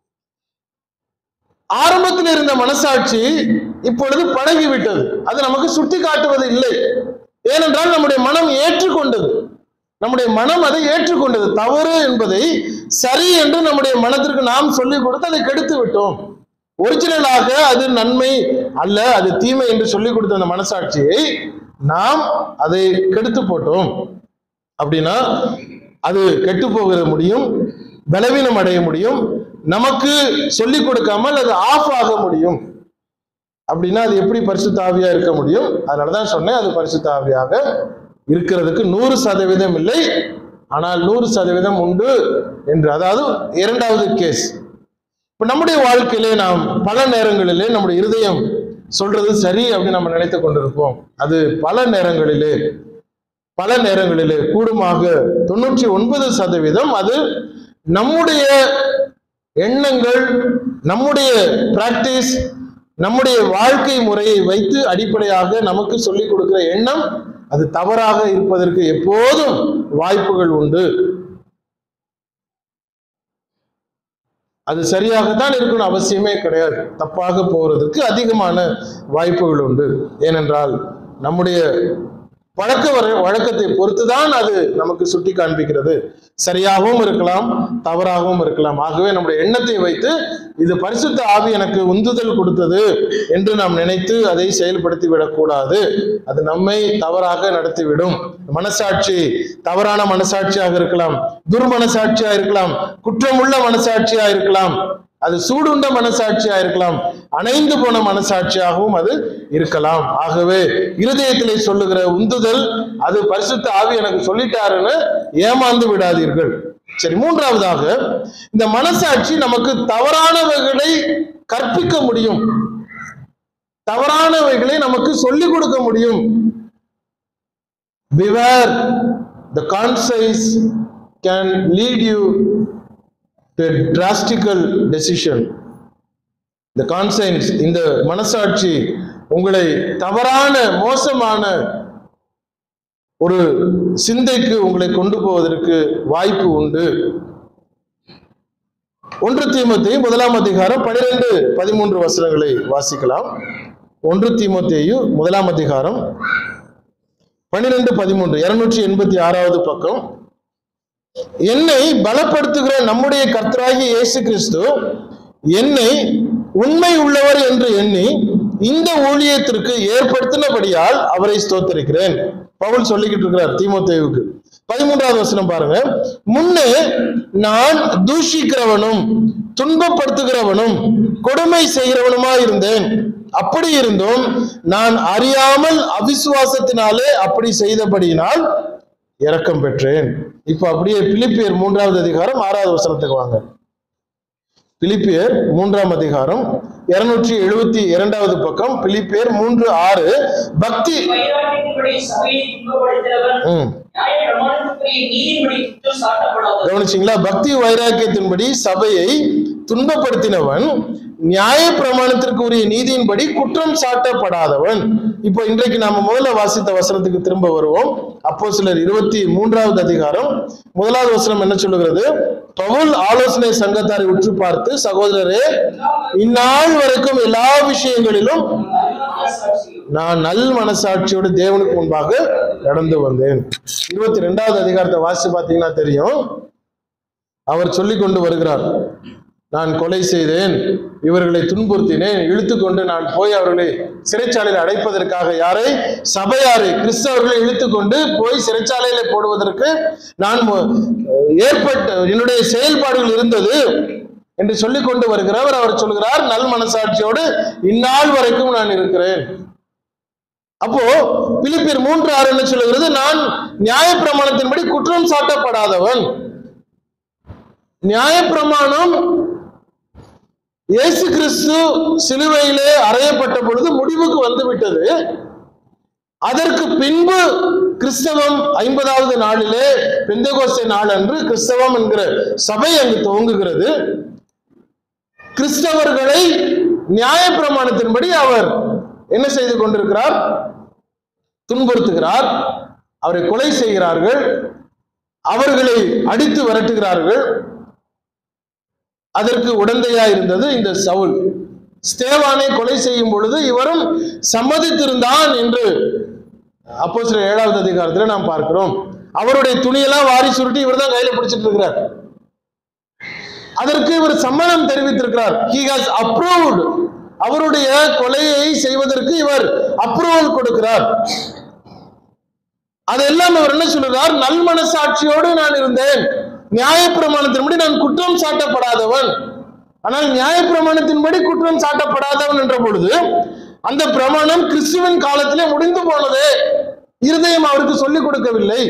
ஆரம்பத்தில் இருந்த மனசாட்சி இப்பொழுது பழகி விட்டது அது நமக்கு சுட்டி காட்டுவது இல்லை ஏனென்றால் நம்முடைய மனம் ஏற்றுக்கொண்டது நம்முடைய மனம் அதை ஏற்றுக்கொண்டது தவறு என்பதை சரி என்று நம்முடைய மனத்திற்கு நாம் சொல்லிக் கொடுத்து அதை கெடுத்து விட்டோம் ஒரிஜினலாக அது நன்மை அல்ல அது தீமை என்று சொல்லிக் கொடுத்த அந்த மனசாட்சியை நாம் அதை கெடுத்து போட்டோம் அப்படின்னா அது கெட்டு போக முடியும் பலவீனம் அடைய முடியும் நமக்கு சொல்லிக் கொடுக்காமல் அது ஆஃப் ஆக முடியும் அப்படின்னா அது எப்படி பரிசுத்த ஆவியா இருக்க முடியும் அதனாலதான் சொன்னேன் அது பரிசுத்த ஆவியாக இருக்கிறதுக்கு நூறு சதவீதம் இல்லை ஆனால் நூறு சதவீதம் உண்டு என்று அதாவது இரண்டாவது கேஸ் இப்ப நம்முடைய வாழ்க்கையிலே நாம் பல நேரங்களிலே நம்முடைய இருதயம் சொல்றது சரி அப்படின்னு நம்ம நினைத்து கொண்டிருப்போம் அது பல நேரங்களிலே பல நேரங்களிலே கூடுமாக தொண்ணூற்றி ஒன்பது சதவீதம் அது நம்முடைய எண்ணங்கள் நம்முடைய பிராக்டிஸ் நம்முடைய வாழ்க்கை முறையை வைத்து அடிப்படையாக நமக்கு சொல்லிக் கொடுக்கிற எண்ணம் அது தவறாக இருப்பதற்கு எப்போதும் வாய்ப்புகள் உண்டு அது சரியாகத்தான் இருக்கணும் அவசியமே கிடையாது தப்பாக போறதுக்கு அதிகமான வாய்ப்புகள் உண்டு ஏனென்றால் நம்முடைய பழக்க வர வழக்கத்தை பொறுத்துதான் அது நமக்கு சுட்டி காண்பிக்கிறது சரியாகவும் இருக்கலாம் தவறாகவும் இருக்கலாம் ஆகவே நம்முடைய எண்ணத்தை வைத்து இது பரிசுத்த ஆவி எனக்கு உந்துதல் கொடுத்தது என்று நாம் நினைத்து அதை செயல்படுத்தி விடக்கூடாது அது நம்மை தவறாக நடத்திவிடும் மனசாட்சி தவறான மனசாட்சியாக இருக்கலாம் துர்மனசாட்சியா இருக்கலாம் குற்றமுள்ள மனசாட்சியா இருக்கலாம் அது சூடுண்ட மனசாட்சியா இருக்கலாம் அணைந்து போன மனசாட்சியாகவும் அது இருக்கலாம் ஆகவே இருதயத்திலே சொல்லுகிற உந்துதல் அது பரிசுத்த ஆவி எனக்கு சொல்லிட்டாருன்னு ஏமாந்து விடாதீர்கள் சரி மூன்றாவதாக இந்த மனசாட்சி நமக்கு தவறானவைகளை கற்பிக்க முடியும் தவறானவைகளை நமக்கு சொல்லிக் கொடுக்க முடியும் beware the conscience can lead you to drastical decision இந்த கான்சைன்ஸ் இந்த மனசாட்சி உங்களை தவறான மோசமான ஒரு சிந்தைக்கு உங்களை கொண்டு போவதற்கு வாய்ப்பு உண்டு ஒன்று தீமோத்தேயு முதலாம் அதிகாரம் பனிரெண்டு பதிமூன்று வசனங்களை வாசிக்கலாம் ஒன்று தீமோத்தேயு முதலாம் அதிகாரம் பன்னிரெண்டு பதிமூன்று இருநூற்றி எண்பத்தி ஆறாவது பக்கம் என்னை பலப்படுத்துகிற நம்முடைய கர்த்தராகிய இயேசு கிறிஸ்து என்னை உண்மை உள்ளவர் என்று எண்ணி இந்த ஊழியத்திற்கு ஏற்படுத்தினபடியால் அவரை ஸ்தோத்தரிக்கிறேன் பவுல் சொல்லிக்கிட்டு இருக்கிறார் தீமோத்தேவுக்கு பதிமூன்றாவது வசனம் பாருங்க முன்னே நான் தூஷிக்கிறவனும் துன்பப்படுத்துகிறவனும் கொடுமை செய்கிறவனுமா இருந்தேன் அப்படி இருந்தும் நான் அறியாமல் அவிசுவாசத்தினாலே அப்படி செய்தபடியினால் இரக்கம் பெற்றேன் இப்ப அப்படியே பிலிப்பியர் மூன்றாவது அதிகாரம் ஆறாவது வசனத்துக்கு வாங்க பிலிப்பியர் மூன்றாம் அதிகாரம் இருநூற்றி எழுபத்தி இரண்டாவது பக்கம் பிலிப்பியர் மூன்று ஆறு பக்தி வைராக்கியத்தின்படி சபையை துன்பப்படுத்துகிறவன் ம் நியாய பிரமாணத்திற்குரிய நீதிபடி குற்றம் சாட்டப்படாதவன் கவனிச்சிங்களா பக்தி வைராக்கியத்தின்படி சபையை துன்பப்படுத்தினவன் நியாய பிரமாணத்திற்கு உரிய நீதியின்படி குற்றம் சாட்டப்படாதவன் இப்போ இன்றைக்கு நாம முதல்ல வாசித்த வசனத்துக்கு திரும்ப வருவோம் அப்போ சிலர் இருபத்தி மூன்றாவது அதிகாரம் முதலாவது வசனம் என்ன சொல்லுகிறது பவுல் ஆலோசனை சங்கத்தாரை உற்று பார்த்து சகோதரரே இந்நாள் வரைக்கும் எல்லா விஷயங்களிலும் அறிவான சாட்சியும் நான் நல் மனசாட்சியோடு தேவனுக்கு முன்பாக நடந்து வந்தேன் இருபத்தி ரெண்டாவது அதிகாரத்தை வாசிச்சு பார்த்தீங்கன்னா தெரியும் அவர் சொல்லிக் கொண்டு வருகிறார் நான் கொலை செய்தேன் இவர்களை துன்புறுத்தினேன் இழுத்துக்கொண்டு நான் போய் அவர்களை சிறைச்சாலையில் அடைப்பதற்காக யாரை சபையாரை கிறிஸ்தவர்களை இழுத்துக்கொண்டு போய் சிறைச்சாலையில போடுவதற்கு நான் மு- ஏற்பட்ட என்னுடைய செயல்பாடுகள் இருந்தது என்று சொல்லிக் கொண்டு வருகிறவர் அவர் சொல்கிறார் நல் மனசாட்சியோடு இந்நாள் வரைக்கும் நான் இருக்கிறேன் அப்போ பிலிப்பியர் மூன்று ஆறு என்ன சொல்லுகிறது நான் நியாயப்பிரமாணத்தின்படி குற்றம் சாட்டப்படாதவன் நியாயப்பிரமாணம் இயேசு கிறிஸ்து சிலுவையிலே அறையப்பட்ட பொழுது முடிவுக்கு வந்து விட்டது அதற்கு பின்பு கிறிஸ்தவம் ஐம்பதாவது நாளிலே பெந்தகோஸ்தே நாள் அன்று கிறிஸ்தவம் என்கிற சபை அங்கு துவங்குகிறது கிறிஸ்தவர்களை நியாயப்பிரமாணத்தின்படி அவர் என்ன செய்து கொண்டிருக்கிறார் துன்புறுத்துகிறார் அவரை கொலை செய்கிறார்கள் அவர்களை அடித்து விரட்டுகிறார்கள் அதற்கு உடந்தையா இருந்தது இந்த சவுல் ஸ்தேவானை கொலை செய்யும் பொழுது இவரும் சம்மதித்திருந்தான் என்று அப்போ சில ஏழாவது அதிகாரத்துல நாம் பார்க்கிறோம் அவருடைய துணியெல்லாம் வாரி சுருட்டி இவர் தான் கையில பிடிச்சிட்டு இருக்கிறார் அதற்கு இவர் சம்மதம் தெரிவித்திருக்கிறார் he has approved அவருடைய கொலையை செய்வதற்கு இவர் அப்ரூவல் கொடுக்கிறார் அதெல்லாம் அவர் என்ன சொல்றார் நல் மனசாட்சியோடு நான் இருந்தேன் நியாயப்பிரமாணத்தின்படி நான் குற்றம் சாட்டப்படாதவன் ஆனால் நியாயப்பிரமாணத்தின்படி குற்றம் சாட்டப்படாதவன் என்ற பொழுது அந்த பிரமாணம் கிறிஸ்துவின் காலத்திலே முடிந்து போனது இருதயம் அவருக்கு சொல்லிக் கொடுக்கவில்லை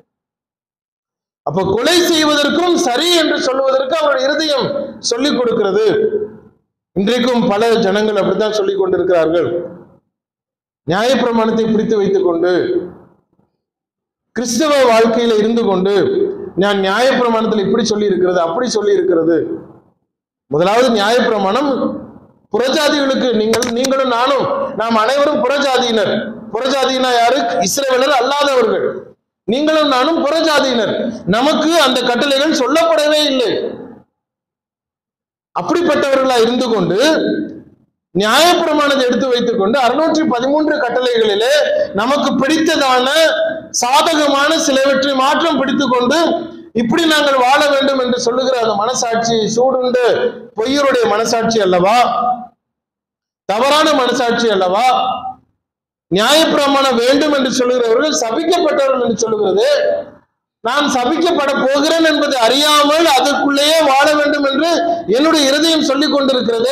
அப்ப கொலை செய்வதற்கும் சரி என்று சொல்லுவதற்கு அவருடைய இருதயம் சொல்லிக் கொடுக்கிறது இன்றைக்கும் பல ஜனங்கள் அப்படித்தான் சொல்லிக் கொண்டிருக்கிறார்கள் நியாயப்பிரமாணத்தை பிடித்து வைத்துக் கொண்டு கிறிஸ்தவ வாழ்க்கையில இருந்து கொண்டு நான் நியாயப்பிரமாணத்தில் இப்படி சொல்லி இருக்கிறது அப்படி சொல்லி இருக்கிறது முதலாவது நியாயப்பிரமாணம் புறஜாதிகளுக்கு நீங்கள் நீங்களும் நானும் நாம் அனைவரும் புறஜாதியினர் புறஜாதியினா யாரு இஸ்ரவேலர் அல்லாதவர்கள் நீங்களும் நானும் புறஜாதியினர் நமக்கு அந்த கட்டளைகள் சொல்லப்படவே இல்லை அப்படிப்பட்டவர்களா இருந்து கொண்டு நியாயப்பிரமாணத்தை எடுத்து வைத்துக் கொண்டு அறுநூற்றி பதிமூன்று கட்டளைகளிலே நமக்கு பிடித்ததான சாதகமான சிலவற்றை மாற்றம் பிடித்துக் கொண்டு இப்படி நாங்கள் வாழ வேண்டும் என்று சொல்லுகிற அந்த மனசாட்சி சூடுண்டு பொய்யருடைய மனசாட்சி அல்லவா தவறான மனசாட்சி அல்லவா நியாயப்பிரமாணம் வேண்டும் என்று சொல்லுகிறவர்கள் சபிக்கப்பட்டவர்கள் என்று சொல்லுகிறது நான் சபிக்கப்பட போகிறேன் என்பதை அறியாமல் அதற்குள்ளேயே வாழ வேண்டும் என்று என்னுடைய இருதயம் சொல்லிக் கொண்டிருக்கிறது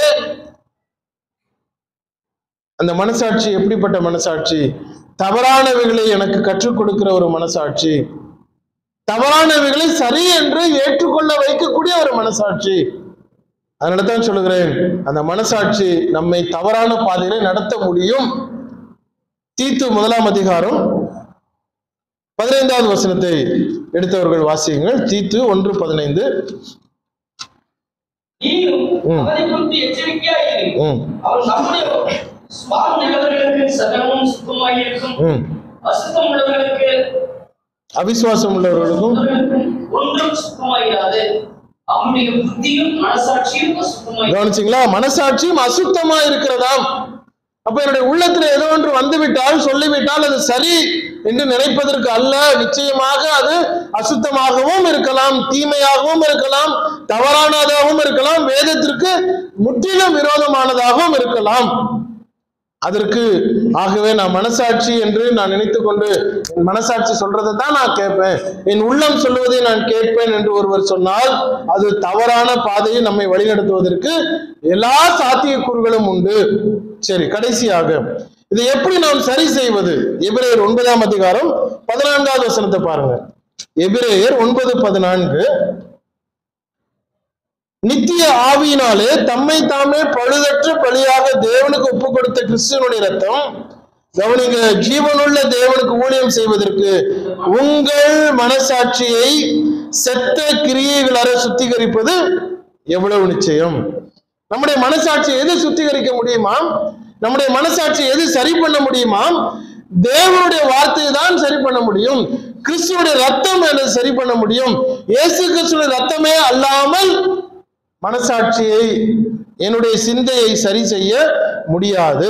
அந்த மனசாட்சி எப்படிப்பட்ட மனசாட்சி தவறானவைகளை எனக்கு கற்றுக் கொடுக்கிற ஒரு மனசாட்சி தவறானவைகளை சரி என்று ஏற்றுக்கொள்ள வைக்கக்கூடிய ஒரு மனசாட்சி அதனால தான் சொல்லுகிறேன் அந்த மனசாட்சி நம்மை தவறான பாதையில நடத்த முடியும் தீத்து முதலாம் அதிகாரம் பதினைந்தாவது வசனத்தை எடுத்தவர்கள் வாசியுங்கள் தீத்து ஒன்று பதினைந்து நீயும் ம். அவனை குறித்து எச்சரிக்கையாயிரு ம் அவன் நம்முடைய சுத்தம் உள்ளவர்களுக்கு சகலமும் சுத்தமாயிருக்கும் ம் அசுத்தம் உள்ளவர்களுக்கு அவிசுவாசம் உள்ளவர்களுக்கும் உள்ளவர்களுக்கும் ஒன்றும் சுத்தமாயிராது அவனுடைய புத்தியும் மனசாட்சியும் அசுத்தமாயிரும் கவனிச்சிங்களா மனசாட்சியும் அசுத்தமா இருக்கிறதாம் அப்ப என்னுடைய உள்ளத்துல ஏதோ ஒன்று வந்துவிட்டால் சொல்லிவிட்டால் அது சரி என்று நினைப்பதற்கு அல்ல நிச்சயமாக அது அசுத்தமாகவும் இருக்கலாம் தீமையாகவும் இருக்கலாம் தவறானதாகவும் இருக்கலாம் வேதத்திற்கு முற்றிலும் விரோதமானதாகவும் இருக்கலாம் அதற்கு ஆகவே நான் மனசாட்சி என்று நான் நினைத்துக் கொண்டு என் மனசாட்சி சொல்றதை தான் நான் கேட்பேன் என் உள்ளம் சொல்லுவதை நான் கேட்பேன் என்று ஒருவர் சொன்னால் அது தவறான பாதையை நம்மை வழிநடத்துவதற்கு எல்லா சாத்தியக்கூறுகளும் உண்டு சரி கடைசியாக இதை எப்படி நாம் சரி செய்வது எபிரேயர் ஒன்பதாம் அதிகாரம் பதினான்காவது வசனத்தை பாருங்க எபிரேயர் ஒன்பது பதினான்கு நித்திய ஆவியினாலே தம்மை தாமே பழுதற்ற பலியாக தேவனுக்கு ஒப்பு கொடுத்த கிறிஸ்துவனுடைய ரத்தம் கவனிங்க ஜீவனுள்ள தேவனுக்கு ஊழியம் செய்வதற்கு உங்கள் மனசாட்சியை செத்த கிரியைகளார சுத்திகரிப்பது எவ்வளவு நிச்சயம் நம்முடைய மனசாட்சியை எது சுத்திகரிக்க முடியுமா நம்முடைய மனசாட்சியை எது சரி பண்ண முடியுமா தேவனுடைய வார்த்தையை தான் சரி பண்ண முடியும் கிறிஸ்துவுடைய ரத்தம் அதை சரி பண்ண முடியும் இயேசு கிறிஸ்துடைய ரத்தமே அல்லாமல் மனசாட்சியை என்னுடைய சிந்தையை சரி செய்ய முடியாது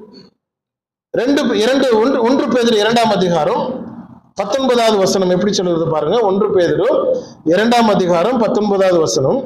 ரெண்டு இரண்டு ஒன்று ஒன்று பேதிரு இரண்டாம் அதிகாரம் பத்தொன்பதாவது வசனம் எப்படி சொல்லுறது பாருங்க ஒன்று பேதிரு இரண்டாம் அதிகாரம் பத்தொன்பதாவது வசனம்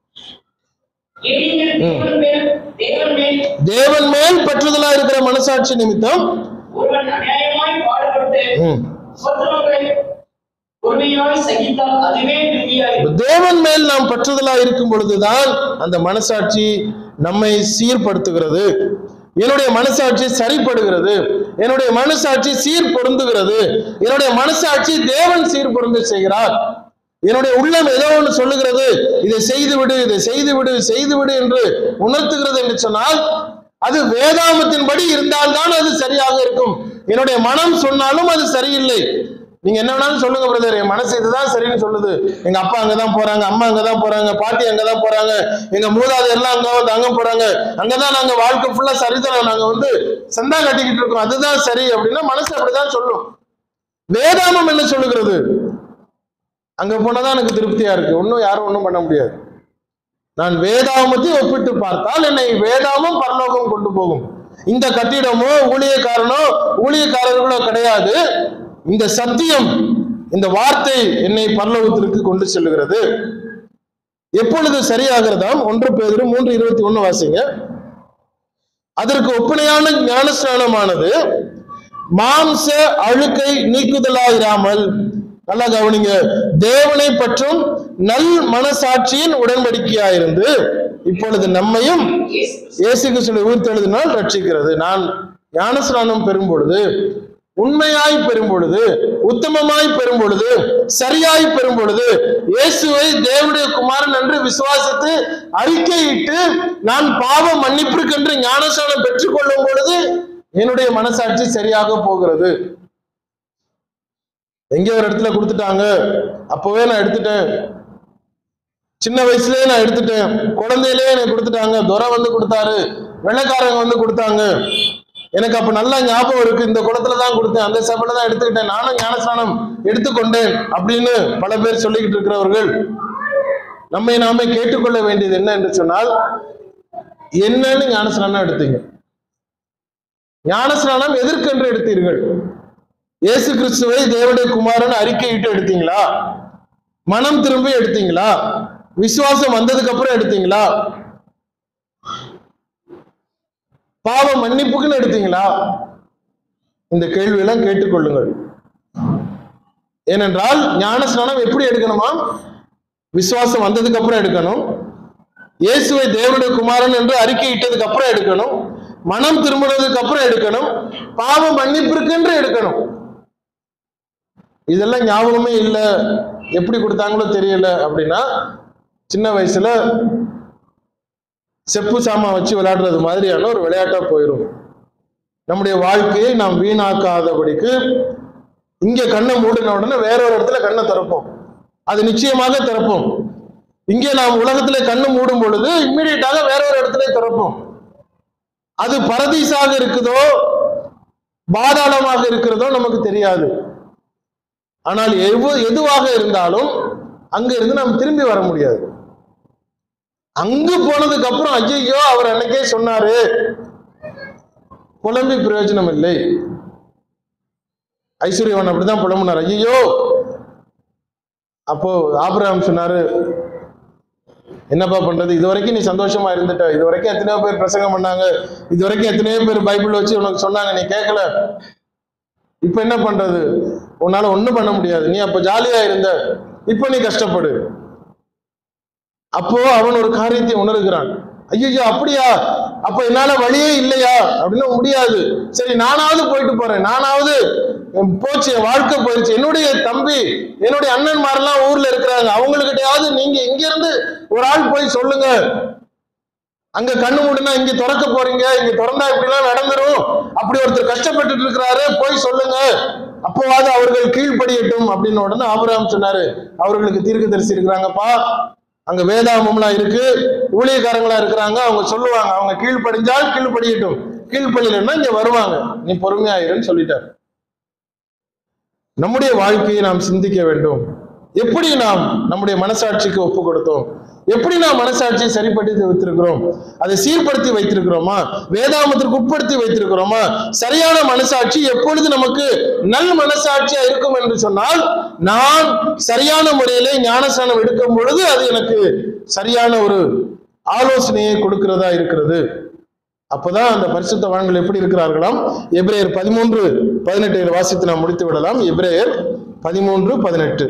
ஏனெனில் தேவன் மேல் தேவன் மேல் தேவன் மேல் பற்றுதலா இருக்கிற மனசாட்சி நிமித்தம் ஒருவன் அநியாயமாய் பாடுபட்டு ம், உபத்திரவங்களை பொறுமையாய் சகித்தால் அதுவே நீதியாயிருக்கும் தேவன் மேல் நாம் பற்றுதலா இருக்கும் பொழுதுதான் அந்த மனசாட்சி நம்மை சீர்படுத்துகிறது என்னுடைய மனசாட்சி சரிப்படுகிறது என்னுடைய மனசாட்சி சீர் பொருந்துகிறது என்னுடைய மனசாட்சி தேவன் சீர் பொருந்த செய்கிறார் என்னுடைய உள்ளம் ஏதோ ஒன்று சொல்லுகிறது இதை செய்து விடு இதை செய்து விடு செய்து விடு என்று உணர்த்துகிறது என்று சொன்னால் அது வேதாமத்தின்படி இருந்தால்தான் அது சரியாக இருக்கும் என்னுடைய மனம் சொன்னாலும் அது சரியில்லை நீங்க என்ன வேணாலும் சொல்லுங்க பிரதர் என் மனசு இதுதான் சரின்னு சொல்லுது எங்க அப்பா அங்கதான் போறாங்க அம்மா அங்கதான் போறாங்க பாட்டி அங்கதான் போறாங்க எங்க மூதாதையர் எல்லாம் அங்க வந்து அங்க போறாங்க அங்கதான் நாங்க வாழ்க்கை ஃபுல்லா சரிதான் நாங்க வந்து சந்தா கட்டிக்கிட்டு இருக்கோம் அதுதான் சரி அப்படின்னா மனசு அப்படிதான் சொல்லும் வேதாமம் என்ன சொல்லுகிறது அங்க போனாதான் எனக்கு திருப்தியா இருக்கு ஒன்றும் யாரும் ஒன்றும் பண்ண முடியாது நான் வேதாமத்தை ஒப்பிட்டு பார்த்தால் என்னை வேதாமம் பரலோகம் கொண்டு போகும் இந்த கட்டிடமோ ஊழியக்காரனோ ஊழியக்காரர்களோ கிடையாது இந்த சத்தியம் இந்த வார்த்தை என்னை பரலோகத்திற்கு கொண்டு செல்லுகிறது எப்பொழுது சரியாகிறதாம் ஒன்று பேதிரு மூன்று இருபத்தி ஒண்ணு வாசிங்க அதற்கு ஒப்பனையான ஞானஸ்நானமானது மாம்ச அழுக்கை நீக்குதலாயிராமல் நல்லா கவனிங்க தேவனை பற்றும் நல் மனசாட்சியின் உடன்படிக்கையாயிருந்து இப்பொழுது நம்மையும் இயேசு இயேசு கிறிஸ்துவின் உயிர்த்தெழுதினால் ரட்சிக்கிறது நான் ஞானஸ்நானம் பெறும் பொழுது உண்மையாய் பெறும் பொழுது உத்தமமாய் பெறும் பொழுது சரியாய் பெறும் பொழுது இயேசுவை தேவனுடைய குமாரன் என்று விசுவாசித்து அறிக்கையிட்டு நான் பாவ மன்னிப்பிற்கென்று ஞானஸ்நானம் பெற்றுக்கொள்ளும் பொழுது என்னுடைய மனசாட்சி சரியாக போகிறது எங்கேயோ ஒரு இடத்துல கொடுத்துட்டாங்க அப்பவே நான் எடுத்துட்டேன் சின்ன வயசுலயே நான் எடுத்துட்டேன் குழந்தையிலேயே எனக்கு கொடுத்துட்டாங்க துரை வந்து கொடுத்தாரு வெள்ளைக்காரங்க வந்து கொடுத்தாங்க எனக்கு அப்ப நல்லா ஞாபகம் இருக்கு இந்த குளத்துல தான் கொடுத்தேன் அந்த சபையில தான் எடுத்துக்கிட்டேன் நானும் ஞானஸ்நானம் எடுத்துக்கொண்டேன் அப்படின்னு பல பேர் சொல்லிக்கிட்டு இருக்கிறவர்கள் நம்மை நாமே கேட்டுக்கொள்ள வேண்டியது என்ன என்று சொன்னால் என்னன்னு ஞானஸ்நானம் எடுத்தீங்க ஞானஸ்நானம் எதற்கென்று எடுத்தீர்கள் இயேசு கிறிஸ்துவை தேவனுடைய குமாரன் அறிக்கையிட்டு எடுத்தீங்களா மனம் திரும்பி எடுத்தீங்களா விசுவாசம் வந்ததுக்கு அப்புறம் எடுத்தீங்களா பாவ மன்னிப்புக்குன்னு எடுத்தீங்களா இந்த கேள்வியெல்லாம் கேட்டுக்கொள்ளுங்கள் ஏனென்றால் ஞானஸ்நானம் எப்படி எடுக்கணுமா விசுவாசம் வந்ததுக்கு அப்புறம் எடுக்கணும் இயேசுவை தேவனுடைய குமாரன் என்று அறிக்கையிட்டதுக்கு அப்புறம் எடுக்கணும் மனம் திரும்பினதுக்கு அப்புறம் எடுக்கணும் பாவ மன்னிப்பிற்கென்று எடுக்கணும் இதெல்லாம் ஞாபகமே இல்லை எப்படி கொடுத்தாங்களோ தெரியல அப்படின்னா சின்ன வயசுல செப்பு சாமான் வச்சு விளையாடுறது மாதிரியான ஒரு விளையாட்டா போயிடும் நம்முடைய வாழ்க்கையை நாம் வீணாக்காதபடிக்கு இங்க கண்ணை மூடின உடனே வேற ஒரு இடத்துல கண்ணை திறப்போம் அது நிச்சயமாக திறப்போம் இங்கே நாம் உலகத்துல கண்ணு மூடும் பொழுது இம்மிடியட்டாக வேற ஒரு இடத்துல திறப்போம் அது பரதீசாக இருக்குதோ பாதாளமாக இருக்கிறதோ நமக்கு தெரியாது ஆனால் எவ்வ எதுவாக இருந்தாலும் அங்க இருந்து நாம் திரும்பி வர முடியாது அங்கு போனதுக்கு அப்புறம் ஐயோ அவர் அன்னைக்கே சொன்னாரு புலம்பி பிரயோஜனம் இல்லை ஐஸ்வர்யவன் அப்படிதான் புலம்புனார் ஐயோ அப்போ ஆபிரகாம் சொன்னாரு என்னப்பா பண்றது இது வரைக்கும் நீ சந்தோஷமா இருந்துட்ட இது வரைக்கும் எத்தனையோ பேர் பிரசங்கம் பண்ணாங்க இது வரைக்கும் எத்தனையோ பேர் பைபிள் வச்சு உனக்கு சொன்னாங்க நீ கேட்கல இப்ப என்ன பண்றது உன்னால ஒண்ணும் பண்ண முடியாது நீ அப்ப ஜாலியா இருந்த இப்ப நீ கஷ்டப்படு அப்போ அவன் ஒரு காரியத்தை உணர்கிறான் ஐயோ அப்படியா அப்ப என்னால வழியே இல்லையா அப்படின்னு முடியாது சரி நானாவது போயிட்டு போறேன் நானாவது என் போச்சு என் வாழ்க்கை போயிடுச்சு என்னுடைய தம்பி என்னுடைய அண்ணன்மாரெல்லாம் ஊர்ல இருக்கிறாங்க அவங்களுக்கிட்டையாவது நீங்க இங்க இருந்து ஒரு ஆள் போய் சொல்லுங்க அங்க கண்ணு மூடுனா இங்க திறக்க போறீங்க இங்க திறந்தா இப்படிலாம் நடந்துரும் அப்படி ஒருத்தர் கஷ்டப்பட்டுட்டு இருக்கிறாரு போய் சொல்லுங்க அப்போவாது அவர்கள் கீழ்ப்படியட்டும் அப்படின்னு உடனே ஆபிரகாம் சொன்னாரு அவர்களுக்கு தீர்க்க தரிசி இருக்கிறாங்கப்பா அங்க வேதாகமம்லாம் இருக்கு ஊழியக்காரங்களா இருக்கிறாங்க அவங்க சொல்லுவாங்க அவங்க கீழ்ப்படிஞ்சால் கீழ்ப்படியட்டும் கீழ்ப்படியலன்னா இங்க வருவாங்க நீ பொறுமையாயிருன்னு சொல்லிட்டார் நம்முடைய வாழ்க்கையை நாம் சிந்திக்க வேண்டும் எப்படி நாம் நம்முடைய மனசாட்சிக்கு ஒப்பு கொடுத்தோம் எப்படி நாம் மனசாட்சியை சரிப்படுத்தி வைத்திருக்கிறோம் அதை சீர்படுத்தி வைத்திருக்கிறோமா வேதாமத்திற்கு உட்படுத்தி வைத்திருக்கிறோமா சரியான மனசாட்சி எப்பொழுது நமக்கு நல் மனசாட்சியா இருக்கும் என்று சொன்னால் நான் சரியான முறையிலே ஞானஸ்நானம் எடுக்கும் பொழுது அது எனக்கு சரியான ஒரு ஆலோசனையை கொடுக்கிறதா இருக்கிறது அப்பதான் அந்த பரிசுத்தவான்கள் எப்படி இருக்கிறார்களாம் எபிரேயர் பதிமூன்று பதினெட்டில் வாசித்து நாம் முடித்து விடலாம் எபிரேயர் பதிமூன்று பதினெட்டு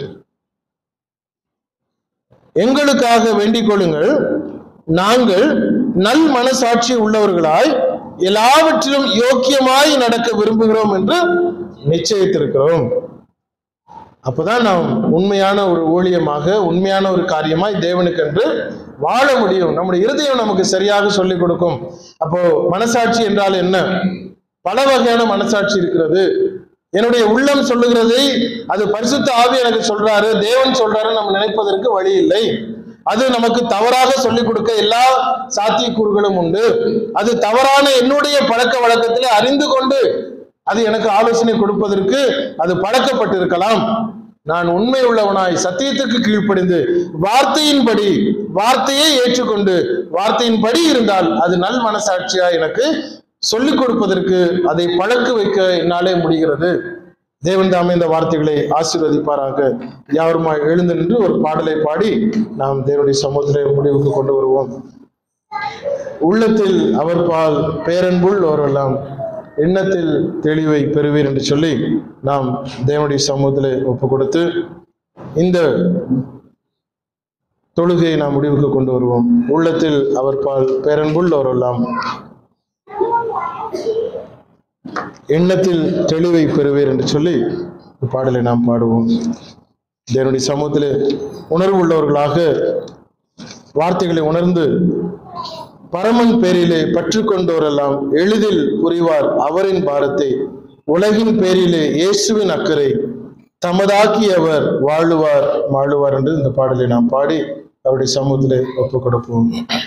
எங்களுக்காக வேண்டிக் கொள்ளுங்கள் நாங்கள் நல் மனசாட்சி உள்ளவர்களாய் எல்லாவற்றிலும் யோக்கியமாய் நடக்க விரும்புகிறோம் என்று நிச்சயித்திருக்கிறோம் அப்பதான் நாம் உண்மையான ஒரு ஊழியமாக உண்மையான ஒரு காரியமாய் தேவனுக்கென்று வாழ முடியும் நம்முடைய இருதயம் நமக்கு சரியாக சொல்லிக் கொடுக்கும் அப்போ மனசாட்சி என்றால் என்ன பல வகையான மனசாட்சி இருக்கிறது என்னுடைய உள்ளம் சொல்லுகிறதை அது பரிசுத்த ஆவி எனக்கு சொல்றாரு தேவன் சொல்றாரு நம்ம நினைப்பதற்கு வழி இல்லை அது நமக்கு தவறாக சொல்லிக் கொடுக்க எல்லா சாத்தியக்கூறுகளும் உண்டு அது தவறான என்னுடைய பழக்க வழக்கத்திலே அறிந்து கொண்டு அது எனக்கு ஆலோசனை கொடுப்பதற்கு அது பழக்கப்பட்டிருக்கலாம் நான் உண்மை உள்ளவனாய் சத்தியத்துக்கு கீழ்ப்படிந்து வார்த்தையின்படி வார்த்தையை ஏற்றுக்கொண்டு வார்த்தையின்படி இருந்தால் அது நல் மனசாட்சியா எனக்கு சொல்லிக் கொடுப்பதற்கு அதை பழக்க வைக்க என்னாலே முடிகிறது தேவன் தாமே இந்த வார்த்தைகளை ஆசீர்வதிப்பாராக யாருமா எழுந்து நின்று ஒரு பாடலை பாடி நாம் தேவனுடைய சமூகத்திலே முடிவுக்கு கொண்டு வருவோம் உள்ளத்தில் அவர் பால் பேரன்புள் ஓரெல்லாம் எண்ணத்தில் தெளிவை பெறுவீர் என்று சொல்லி நாம் தேவனுடைய சமூகத்திலே ஒப்பு கொடுத்து இந்த தொழுகையை நாம் முடிவுக்கு கொண்டு வருவோம் உள்ளத்தில் அவர் பால் பேரன்புள் ஓரெல்லாம் எண்ணத்தில் தெளிவை பெறுவீர் என்று சொல்லி இந்த பாடலை நாம் பாடுவோம் தேவனுடைய சமூகத்திலே உணர்வு உள்ளவர்களாக வார்த்தைகளை உணர்ந்து பரமன் பேரிலே பற்று கொண்டோரெல்லாம் எளிதில் புரிவார் அவரின் பாரத்தை உலகின் பேரிலே இயேசுவின் அக்கறை தமதாக்கி அவர் வாழுவார் வாழுவார் என்று இந்த பாடலை நாம் பாடி அவருடைய சமூகத்திலே ஒப்புக் கொடுப்போம்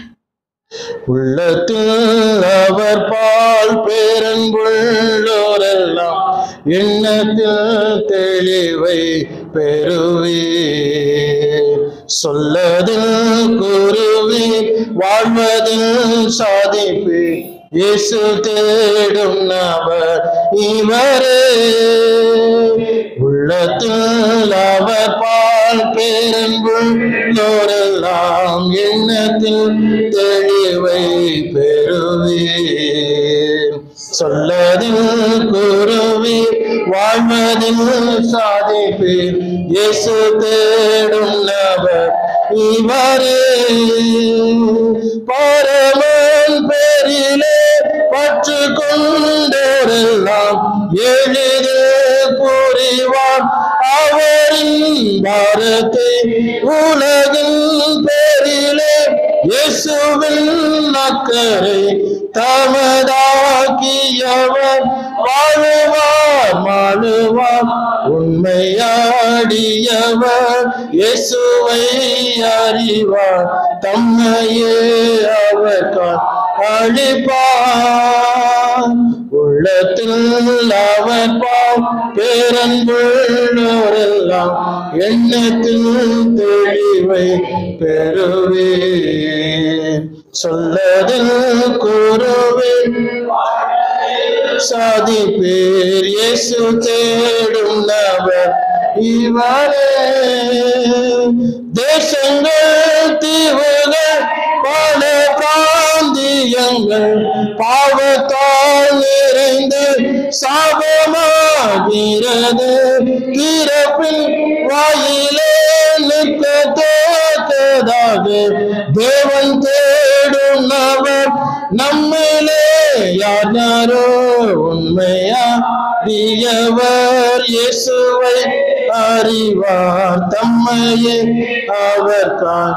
உள்ளத்தில் அவர் பால் பேரன்புள்ளோரெல்லாம் எண்ணத்தில் தெளிவை பெறுவே சொல்லதில் கூறுவே வாழ்வதில் சாதிப்பே இயேசு தேடும் நபர் இவரே உள்ளத்தில் அவர் பால் பேரன்புள்ளோரெல்லாம் எண்ணத்தில் தெளிவை பெறுவேன் சொல்லதில் கூறுவே வாழ்வதில் சாதிப்பேன் இயேசு தேடும் நபர் இவரே பரமன் பேரிலே பற்று கொண்டோரெல்லாம் எளிதில் புரிவான் அவரின் பாரத்தை உலகின் பேரிலே இயேசுவின் அக்கறை தமதாக்கியவர் வாழுவார் மாழுவார் உண்மையாடியவர் இயேசுவை அறிவார் தம்மையே அவர் அழிப்பார் உள்ளத்தில் அவர் பால் பேரன்புள்ளோரெல்லாம் எண்ணத்தில் தெளிவை பெறுவே சொல்லதில் கூறுவேன் சாதி பேர் இயேசு தேடும் நபர் இவரே தேசங்கள் தீவுகள் பல பிராந்தியங்கள் பாவத்தால் நிறைந்து சாபமாகிறது திறப்பின் வாயிலே நிற்க தோற்றதாக தேவன் தேடும் நபர் நம்மிலே யாரோ உண்மையா இயேசுவை அறிவார் தம்மையே அவர் காண்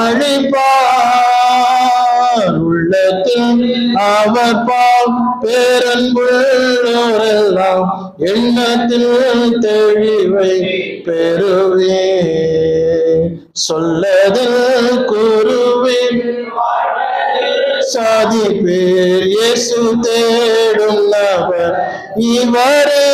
அழிப்பார் உள்ளத்தில் அவர் பால் பேரன்புள்ளோரெல்லாம் எண்ணத்தில் தெளிவை பெறுவே சொல்லதில் கூறுவேன் சாதி பேர் இயேசு தேடும் நபர் இவரே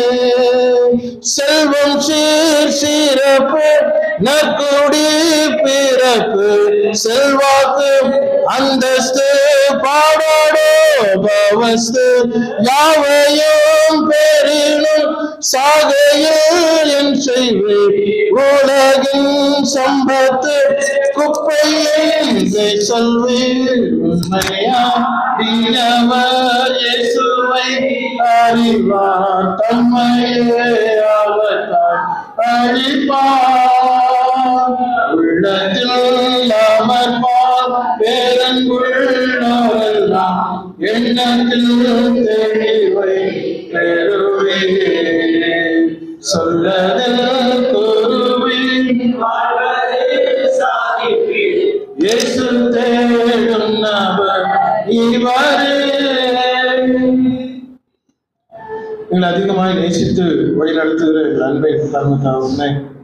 செல்வம் சீர் சிறப்பு நற்குடி பிறப்பு செல்வாக்கு அந்தஸ்து பாடாடோ பவஸ்து யாவையும் பெறினும் சாகையில் என் செய்வேன் உலகின் சம்பத்து குப்பையில் சொல்வேன் உண்மையா நீயவர் இயேசுவை அறிவார் தம்மையே அவர் அழிப்பார் உள்ளத்தில் அமர்ப்பார் பேரன்புள்ளவரெல்லாம் எண்ணத்தில் தெளிவை பெறுவே சொல்லதில் கூறுவேன் இயேசு தேடும் நபர் இவரே எங்களை அதிகமாக நேசித்து வழி நடத்துகிற எங்கள் அன்பை கர்மத்தா உண்மை